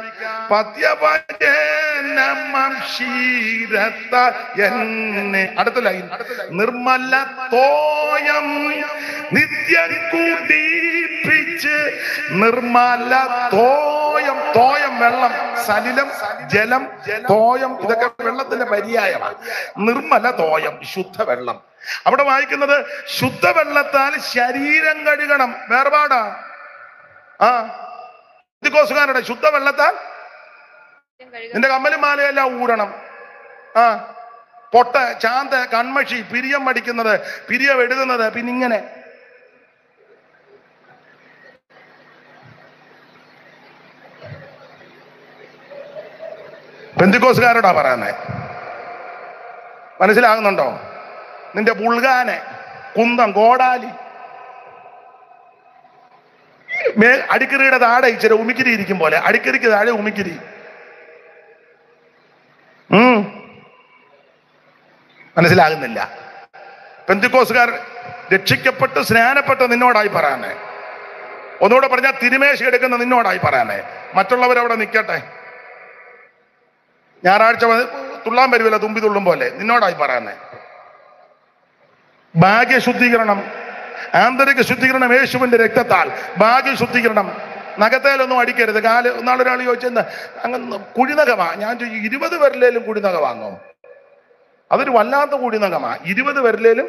പത്യപജനമംശീരത്ത എന്നെ അടുത്ത ലൈൻ നിർമ്മല തോയം നിത്യം കുടിപ്പിച്ച് നിർമ്മല തോയം തോയം വെള്ളം സലിലം ജലം തോയം ഇതൊക്കെ വെള്ളത്തിന്റെ പര്യായമാണ് നിർമ്മല തോയം ശുദ്ധ വെള്ളം അവിടെ വായിക്കുന്നത് ശുദ്ധവെള്ളത്താൽ ശരീരം കഴുകണം വേർപാടാ ആ കോസുകാരുടെ ശുദ്ധവെള്ളത്താൽ നിന്റെ കമ്മലും മാലയെല്ലാം ഊരണം ആ പൊട്ട ചാന്ത് കൺമഷി പിരിയം മടിക്കുന്നത് പിരിയം എഴുതുന്നത് പിന്നെ ഇങ്ങനെ പെന്തിക്കോസുകാരോടാ പറയുന്നത് മനസ്സിലാകുന്നുണ്ടോ നിന്റെ ബുൾഗാനെ കുന്തം കോടാലി മേ അടിക്കറിയുടെ താഴെ ഇച്ചിരി ഉമിക്കിരി ഇരിക്കും പോലെ അടിക്കറിക്ക് താഴെ ഉമിക്കിരി ഉം. മനസ്സിലാകുന്നില്ല പെന്തിക്കോസുകാർ രക്ഷിക്കപ്പെട്ട് സ്നാനപ്പെട്ട് നിന്നോടായി പറയാനേ ഒന്നുകൂടെ പറഞ്ഞാൽ തിരുമേശ എടുക്കുന്ന നിന്നോടായി പറയാനേ മറ്റുള്ളവരവിടെ നിൽക്കട്ടെ ഞായറാഴ്ച വന്ന് തുള്ളാൻ വരുമല്ലോ തുമ്പി തുള്ളും പോലെ നിന്നോടായി പറയാനേ ഭാഗ്യ ശുദ്ധീകരണം ആന്തരിക ശുദ്ധീകരണം യേശുവിന്റെ രക്തത്താൽ ഭാഗ്യ ശുദ്ധീകരണം നഖത്തേലൊന്നും അടിക്കരുത് കാല് നാളൊരാൾ ചോദിച്ചെന്താ അങ്ങ് കുഴിനഖമാ ഞാൻ ചോദിച്ചു ഇരുപത് പേരിലേലും കുഴിനഖമാങ്ങോ അതൊരു വല്ലാത്ത കുഴിനഖമാ ഇരുപത് പേരിലേലും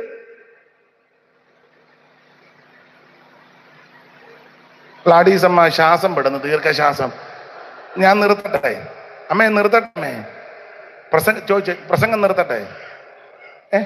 ലാഡീസമ്മ ശ്വാസം പെടുന്നു ദീർഘശ്വാസം ഞാൻ നിർത്തട്ടെ അമ്മേ നിർത്തട്ടെ അമ്മേ പ്രസംഗ ചോദിച്ചേ പ്രസംഗം നിർത്തട്ടെ ഏ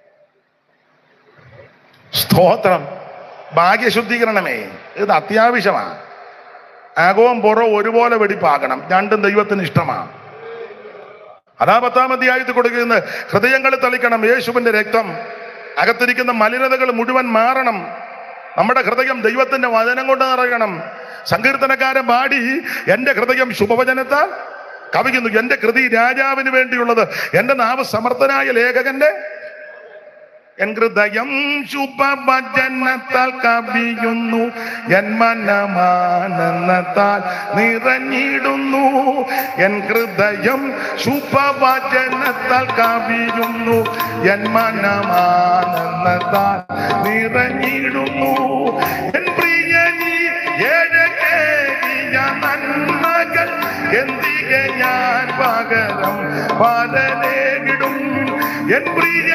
സ്തോത്രം ഭാഗ്യശുദ്ധീകരണമേ ഇത് അത്യാവശ്യമാണ് ആകവും പുറവും ഒരുപോലെ വെടിപ്പാകണം രണ്ടും ദൈവത്തിന് ഇഷ്ടമാണ് അതാ പത്താം അധ്യായത്തിൽ കൊടുക്കുന്നത് ഹൃദയങ്ങളിൽ തളിക്കണം യേശുവിന്റെ രക്തം അകത്തിരിക്കുന്ന മലിനതകൾ മുഴുവൻ മാറണം നമ്മുടെ ഹൃദയം ദൈവത്തിന്റെ വചനം കൊണ്ട് നിറയണം സങ്കീർത്തനക്കാരൻ പാടി എന്റെ ഹൃദയം ശുഭവചനത്താൽ കവിയുന്നു എന്റെ കൃതി രാജാവിന് വേണ്ടിയുള്ളത് എന്റെ നാവ് സമർത്ഥനായ ലേഖകന്റെ എൻ ഹൃദയം ശുഭവചനത്താൽ കവിയുന്നു എൻ മനമാനന്ദത്താൽ നിറഞ്ഞിടുന്നു എൻ ഹൃദയം ശുഭവചനത്താൽ കവിയുന്നു എൻ മനമാനന്ദത്താൽ നിറഞ്ഞിടുന്നു എൻ പ്രിയനി ഏഴകേറിയ നന്മകൾ എന്തികെ ഞാൻ പകരം പലനേകിടും എൻ പ്രിയ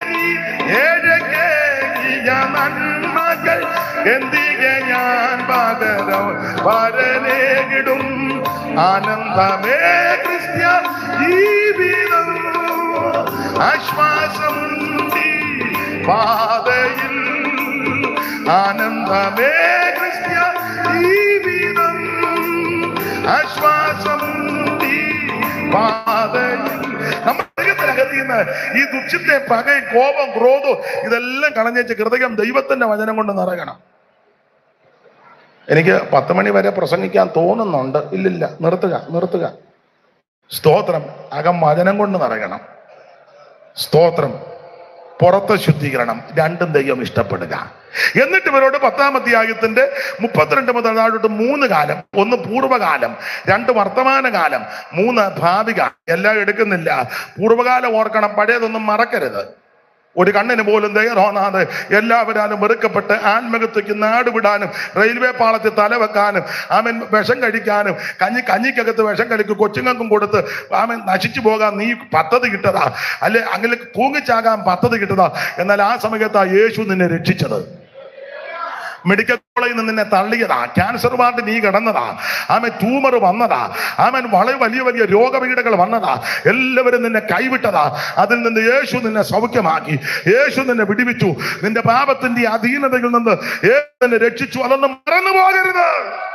ഏഴകേറിയ നന്മകൾ എന്തികെ ഞാൻ പകരം പരനേകിടും ആനന്ദമേ ക്രിസ്ത്യ ജീവിതം ആശ്വാസം നീ പാതയിൽ ആനന്ദമേ ക്രിസ്ത്യ ജീവിതം ആശ്വാസം നീ പാതയിൽ നമ്മുടെ ഹൃദയത്തിനകത്ത് നിന്ന് ഈ ദുഃഖത്തെ പകയും കോപം ക്രോധവും ഇതെല്ലാം കളഞ്ഞേച്ച് ഹൃദയം ദൈവത്തിന്റെ വചനം കൊണ്ട് നിറയണം എനിക്ക് പത്ത് മണി വരെ പ്രസംഗിക്കാൻ തോന്നുന്നുണ്ട് ഇല്ലില്ല നിർത്തുക നിർത്തുക സ്തോത്രം അകം വചനം കൊണ്ട് നിറയണം സ്തോത്രം പുറത്തെ ശുദ്ധീകരണം രണ്ടും ദൈവം ഇഷ്ടപ്പെടുക എന്നിട്ട് ഇവരോട് പത്താം അധ്യായത്തിന്റെ മുപ്പത്തിരണ്ട് മുതൽ താഴോട്ട് മൂന്ന് കാലം ഒന്ന് പൂർവ്വകാലം രണ്ട് വർത്തമാനകാലം മൂന്ന് ഭാവികാലം എല്ലാം എടുക്കുന്നില്ല പൂർവ്വകാലം ഓർക്കണം പഴയതൊന്നും മറക്കരുത് ഒരു കണ്ണിന് പോലും ദയ തോന്നാതെ എല്ലാവരാലും വെറുക്കപ്പെട്ട് ആത്മഹത്യക്ക് നാട് വിടാനും റെയിൽവേ പാളത്തിൽ തലവെക്കാനും ആമൻ വിഷം കഴിക്കാനും കഞ്ഞി കഞ്ഞിക്കകത്ത് വിഷം കഴിക്കും കൊച്ചുങ്ങൾക്കും കൊടുത്ത് ആമൻ നശിച്ചു പോകാൻ നീ പദ്ധതി കിട്ടതാ അല്ലെ അങ്ങനെ തൂങ്ങിച്ചാകാൻ പദ്ധതി കിട്ടതാ എന്നാൽ ആ സമയത്താ യേശു നിന്നെ രക്ഷിച്ചത് മെഡിക്കൽ കോളേജിൽ നിന്ന് നിന്നെ തള്ളിയതാ ക്യാൻസർ വാർഡ് നീ കിടന്നതാ ആമൻ ട്യൂമർ വന്നതാ ആമൻ വളരെ വലിയ വലിയ രോഗപീഠകൾ വന്നതാ എല്ലാവരും നിന്നെ കൈവിട്ടതാ അതിൽ നിന്ന് യേശു നിന്നെ സൗഖ്യമാക്കി യേശു നിന്നെ വിടിവിച്ചു നിന്റെ പാപത്തിന്റെ അധീനതയിൽ നിന്ന് യേശു നിന്നെ രക്ഷിച്ചു അതൊന്നും മറന്നു പോകരുത്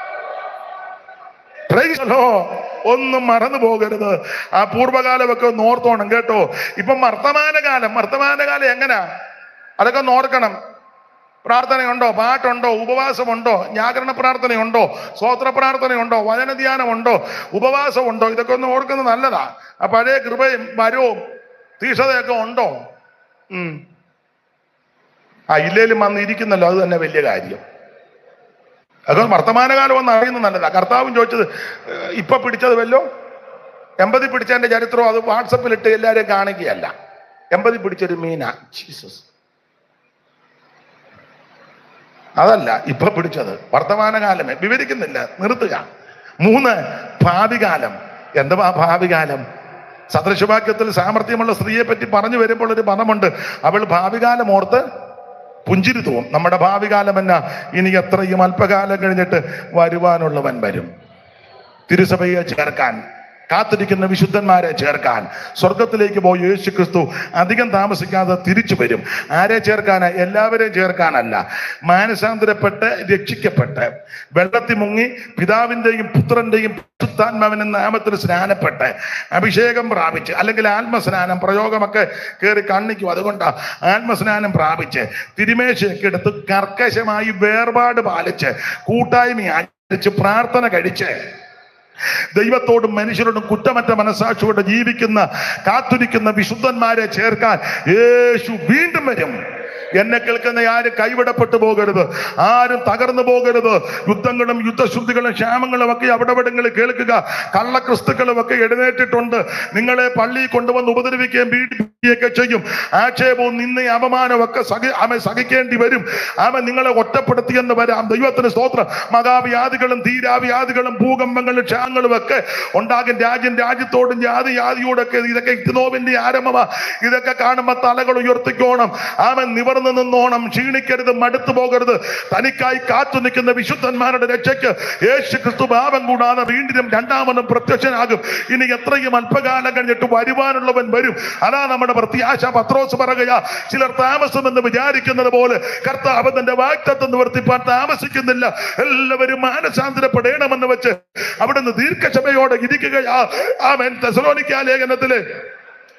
Praise the Lord. ഒന്നും മറന്നു പോകരുത് ആ പൂർവ്വകാലമൊക്കെ ഒന്ന് ഓർത്തോണം കേട്ടോ ഇപ്പം വർത്തമാനകാലം വർത്തമാനകാലം എങ്ങനാ അതൊക്കെ ഒന്ന് ഓർക്കണം പ്രാർത്ഥനയുണ്ടോ പാട്ടുണ്ടോ ഉപവാസമുണ്ടോ ജാഗരണ പ്രാർത്ഥനയുണ്ടോ സ്വോത്ര പ്രാർത്ഥനയുണ്ടോ വചനധ്യാനമുണ്ടോ ഉപവാസമുണ്ടോ ഇതൊക്കെ ഒന്ന് ഓർക്കുന്നത് നല്ലതാ ആ പഴയ കൃപയും വരവും തീക്ഷതയൊക്കെ ഉണ്ടോ ഉം ആ ഇല്ലേലും വന്ന് ഇരിക്കുന്നല്ലോ അത് തന്നെ വലിയ കാര്യം അത് വർത്തമാനകാലം ഒന്ന് അറിയുന്നത് നല്ലതാ കർത്താവും ചോദിച്ചത് "ഏഹ്, ഇപ്പൊ പിടിച്ചത് വല്ലോ എൺപതി പിടിച്ചതിന്റെ ചരിത്രം അത് വാട്സപ്പിൽ ഇട്ട് എല്ലാവരെയും കാണിക്കുകയല്ല എൺപതി പിടിച്ചൊരു മീന ജീസസ് അതല്ല ഇപ്പൊ പിടിച്ചത് വർത്തമാനകാലമേ വിവരിക്കുന്നില്ല നിർത്തുക മൂന്ന് ഭാവികാലം എന്തുവാ ഭാവികാലം സദൃശവാക്യത്തിൽ സാമർഥ്യമുള്ള സ്ത്രീയെ പറ്റി പറഞ്ഞു വരുമ്പോൾ ഒരു പദമുണ്ട് അവൾ ഭാവികാലം ഓർത്ത് പുഞ്ചിരി തൂവും നമ്മുടെ ഭാവികാലം എന്നാ ഇനി എത്രയും അല്പകാലം കഴിഞ്ഞിട്ട് വരുവാനുള്ളവൻ വരും തിരുസഭയെ ചേർക്കാൻ കാത്തിരിക്കുന്ന വിശുദ്ധന്മാരെ ചേർക്കാൻ സ്വർഗത്തിലേക്ക് പോയി യേശു ക്രിസ്തു അധികം താമസിക്കാതെ തിരിച്ചു വരും ആരെ ചേർക്കാനാ എല്ലാവരെയും ചേർക്കാനല്ല മാനസാന്തരപ്പെട്ട് രക്ഷിക്കപ്പെട്ട് വെള്ളത്തിൽ മുങ്ങി പിതാവിന്റെയും പുത്രന്റെയും പരിശുദ്ധാത്മാവിന്റെ നാമത്തിൽ സ്നാനപ്പെട്ട് അഭിഷേകം പ്രാപിച്ച് അല്ലെങ്കിൽ ആത്മസ്നാനം പ്രയോഗമൊക്കെ കയറി കണ്ണിക്കും അതുകൊണ്ടാ ആത്മസ്നാനം പ്രാപിച്ച് തിരുമേശയൊക്കെ എടുത്ത് കർക്കശമായി വേർപാട് പാലിച്ച് കൂട്ടായ്മ ആചരിച്ച് പ്രാർത്ഥന കഴിച്ച് ദൈവത്തോടും മനുഷ്യരോടും കുറ്റമറ്റ മനസാക്ഷിയോടെ ജീവിക്കുന്ന കാത്തിരിക്കുന്ന വിശുദ്ധന്മാരെ ചേർക്കാൻ യേശു വീണ്ടും വരും എന്നെ കേൾക്കുന്ന ആരും കൈവിടപ്പെട്ടു പോകരുത് ആരും തകർന്നു പോകരുത് യുദ്ധങ്ങളും യുദ്ധശുദ്ധികളും ക്ഷാമങ്ങളും ഒക്കെ അവിടെവിടങ്ങളിൽ കേൾക്കുക കള്ളക്രിസ്തുക്കളും ഒക്കെ എഴുന്നേറ്റിട്ടുണ്ട് നിങ്ങളെ പള്ളിയിൽ കൊണ്ടുവന്ന് ഉപദ്രവിക്കുകയും പീഡിപ്പിക്കുകയൊക്കെ ചെയ്യും ആക്ഷേപവും നിന്ന അപമാനവും ഒക്കെ സഹി ആമ സഹിക്കേണ്ടി വരും ആമ നിങ്ങളെ ഒറ്റപ്പെടുത്തിയെന്ന് വരാം ദൈവത്തിന് സ്തോത്രം മഹാവ്യാധികളും ധീരാവ്യാധികളും ഭൂകമ്പങ്ങളും ക്ഷാമങ്ങളും ഒക്കെ ഉണ്ടാകും രാജ്യം രാജ്യത്തോടും ജാതി ജാതിയോടൊക്കെ ഇതൊക്കെ ഇഗ്നോവിന്റെ ആരംഭമാ ഇതൊക്കെ കാണുമ്പോ തലകൾ ഉയർത്തിക്കോണം ആമൻ നിവർന്നു നിന്നോണം ക്ഷീണിക്കരുത് മടുത്തു പോകരുത് തനിക്കായി കാത്തു നിൽക്കുന്ന വിശുദ്ധന്മാരുടെ രക്ഷയ്ക്ക് യേശു ക്രിസ്തു ഭാവം കൂടാതെ വീണ്ടും രണ്ടാമതും പ്രത്യക്ഷനാകും ഇനി എത്രയും അല്പകാലം കഴിഞ്ഞിട്ട് വരുവാനുള്ളവൻ വരും അതാ നമ്മുടെ പ്രത്യാശ പത്രോസ് പറയുക ചിലർ താമസമെന്ന് വിചാരിക്കുന്നത് പോലെ കർത്താവ് തന്റെ വാക്തത്വം നിവർത്തിപ്പാൻ താമസിക്കുന്നില്ല എല്ലാവരും മാനസാന്തരപ്പെടണമെന്ന് വെച്ച് അവിടുന്ന് ദീർഘക്ഷമയോടെ ഇരിക്കുകയാ ആമൻ തെസലോനിക്ക ലേഖനത്തില്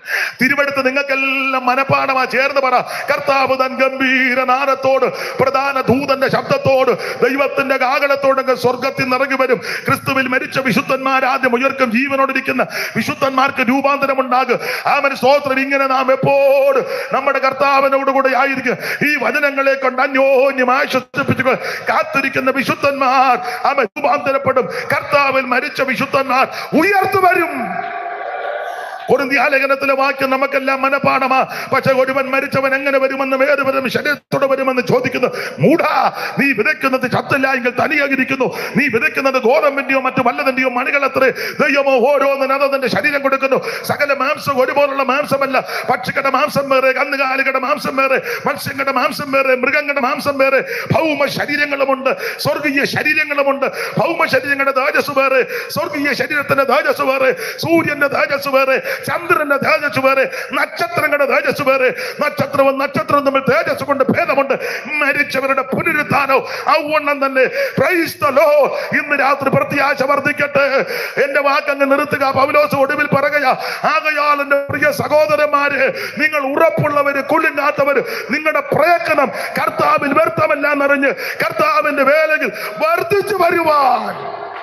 തിരുവെടുത്ത് നിങ്ങൾക്കെല്ലാം മനപ്പാടമാ ചേർന്ന് പറ കർത്താവ് തൻ ഗംഭീര നാദത്തോട് പ്രധാന ദൂതന്റെ ശബ്ദത്തോട് ദൈവത്തിന്റെ കാകളത്തോട് അങ്ങ് സ്വർഗത്തിൽ നിറങ്ങി വരും ക്രിസ്തുവിൽ മരിച്ച വിശുദ്ധന്മാർ ആദ്യം ഉയർക്കും ജീവനോടിരിക്കുന്ന വിശുദ്ധന്മാർക്ക് രൂപാന്തരം ഉണ്ടാകും ആമൻ സ്തോത്രം ഇങ്ങനെ നാം എപ്പോഴും നമ്മുടെ കർത്താവിനോട് കൂടെ ആയിരിക്കും ഈ വചനങ്ങളെ കൊണ്ട് അന്യോന്യം ആശ്വസിപ്പിച്ചു കാത്തിരിക്കുന്ന വിശുദ്ധന്മാർ അവൻ രൂപാന്തരപ്പെടും കർത്താവിൽ മരിച്ച വിശുദ്ധന്മാർ ഉയർത്തു വരും ലേഖനത്തിലെ വാക്യം നമുക്കെല്ലാം മനപാഠമാ പക്ഷെ ഒരുവൻ മരിച്ചവൻ എങ്ങനെ വരുമെന്നും ഏത് വരും ശരീരത്തോടെ വരുമെന്ന് ചോദിക്കുന്നു മൂഢ നീ വിതയ്ക്കുന്നത് ചത്തില്ല എങ്കിൽ തനിയായിരിക്കുന്നു നീ വിതയ്ക്കുന്നത് ഗോതമ്പിന്റെയോ മറ്റു വല്ലതിന്റെയോ മണികളത്രേ ദൈവമോ ഓരോന്നിനും അതതിന്റെ ശരീരം കൊടുക്കുന്നു സകല മാംസം ഒരുപോലുള്ള മാംസമല്ല പക്ഷികളുടെ മാംസം വേറെ കന്നുകാലികളുടെ മാംസം വേറെ മത്സ്യങ്ങളുടെ മാംസം വേറെ മൃഗങ്ങളുടെ മാംസം വേറെ ഭൗമ ശരീരങ്ങളുമുണ്ട് സ്വർഗീയ ശരീരങ്ങളുമുണ്ട് ഭൗമ ശരീരങ്ങളുടെ തേജസ് വേറെ സ്വർഗീയ ശരീരത്തിന്റെ തേജസ് വേറെ സൂര്യന്റെ തേജസ് വേറെ ചന്ദ്രന്റെ തേജസ് വേറെ നക്ഷത്രങ്ങളുടെ തേജസ് വേറെ നക്ഷത്രവും നക്ഷത്രവും തമ്മിൽ തേജസ് കൊണ്ട് ഭേദമുണ്ട് മരിച്ചവരുടെ പുനരുത്ഥാനവും ഔവണ്ണം തന്നെ Praise the Lord. ഇന്ന് രാത്രി പ്രത്യാശ വർദ്ധിക്കട്ടെ എന്റെ വാക്കങ്ങ് നിർത്തുക പൗലോസ് ഒടുവിൽ പറയുക ആകയാൽ എന്റെ പ്രിയ സഹോദരന്മാര് നിങ്ങൾ ഉറപ്പുള്ളവര് കുലുങ്ങാത്തവര് നിങ്ങളുടെ പ്രയത്നം കർത്താവിൽ വ്യർത്ഥമല്ല എന്നറിഞ്ഞ് കർത്താവിന്റെ വേലയിൽ വർദ്ധിച്ചു വരുവാൻ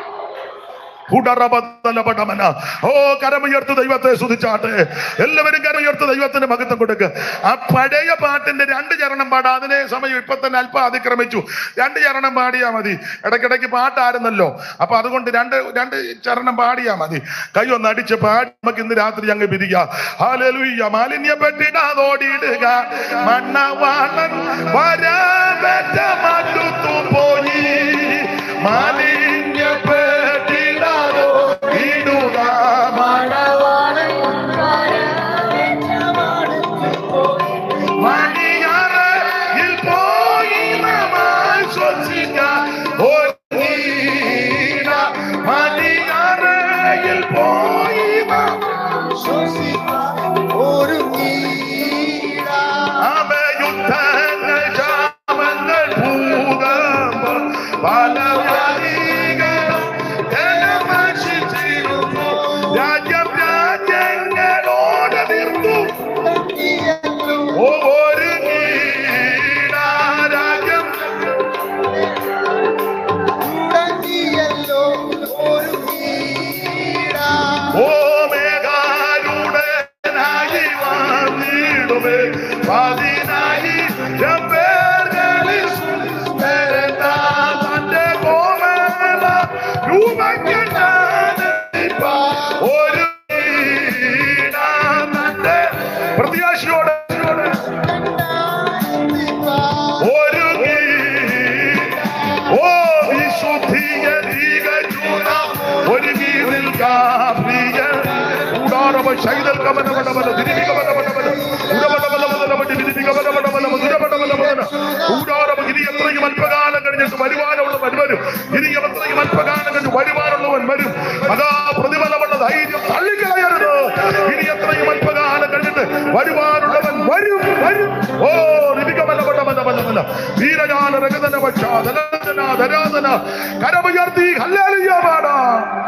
ഉടറബദ്ധലപടമന. ഓ കരമുയർത്ത് ദൈവത്തെ സ്തുതിച്ചാട്ടെ എല്ലാവരും കരമുയർത്ത് ദൈവത്തിന് മഹത്വം കൊടുക്കുക ആ പഴയ പാട്ടിന്റെ രണ്ട് ചരണം പാടാ അതിനെ സമയം ഇപ്പൊ തന്നെ അല്പം അതിക്രമിച്ചു രണ്ട് ചരണം പാടിയാ മതി ഇടയ്ക്കിടയ്ക്ക് പാട്ടായിരുന്നല്ലോ അപ്പൊ അതുകൊണ്ട് രണ്ട് രണ്ട് ചരണം പാടിയാ മതി കൈ ഒന്ന് അടിച്ച് പാടി നമുക്ക് ഇന്ന് രാത്രി അങ്ങ് പിരിക്കാം ഹാലലുയ്യ മാലിന്യപ്പെട്ടിടാതോടിയിടുക മണ്ണവാളൻ വരാമറ്റ മറ്റുത്തു പോയി മാലിന്യപ്പെട്ടിടാതോ ഇടുക മണിയറയിൽ പോയി നാം ആശ്വസിക്കാൻ ഒരുങ്ങിയിട. മണിയറയിൽ പോയി നാം അമയുദ്ധങ്ങൾ ശാപങ്ങൾ ഭൂകമ്പം പല വ്യാധികളും ജനമശിച്ചിരുന്നു രാജ്യം രാജ്യങ്ങളോട് തീർത്തു ഒരു രാജ്യം ഓ മേഘാരൂഢനായി വന്നിടുമേ പതിനായി പേർകളിൽ സുന്ദരനാ തന്റെ കോമല രൂപയ്ക്കുണ്ടാ ഒരു തന്റെ പ്രത്യാശയോടെ ഒരു ഓ വിശുദ്ധീകരിക്കുന്ന ഒരു ഗീതിൽ കാപ്രിയ കൂടാരമ ശൈതൽ കമനമടമല തിരികമനമടമല ഉടമടമലമലമടി തിരികമനമടമലമ ദുരമടമലമല കൂടാരമ ഇനി എത്രയും അല്പകാലം കഴിഞ്ഞിട്ട് വരുമാനമുള്ളവൻ വരും ഇനി എത്രയും അല്പകാലം കഴിഞ്ഞ് വരുമാനമുള്ളവൻ വരും അതാ പ്രതിഫലമുള്ള ധൈര്യം തള്ളിക്കളയരുത് ഇനി എത്രയും അല്പകാലം കഴിഞ്ഞിട്ട് വരുമാനുള്ളവൻ വരും വരും ഓ നിധികമലമടമലമലമല വീരജാല രഗതന പക്ഷാ ധനാധന കരമുയർത്തി ഹല്ലേലൂയ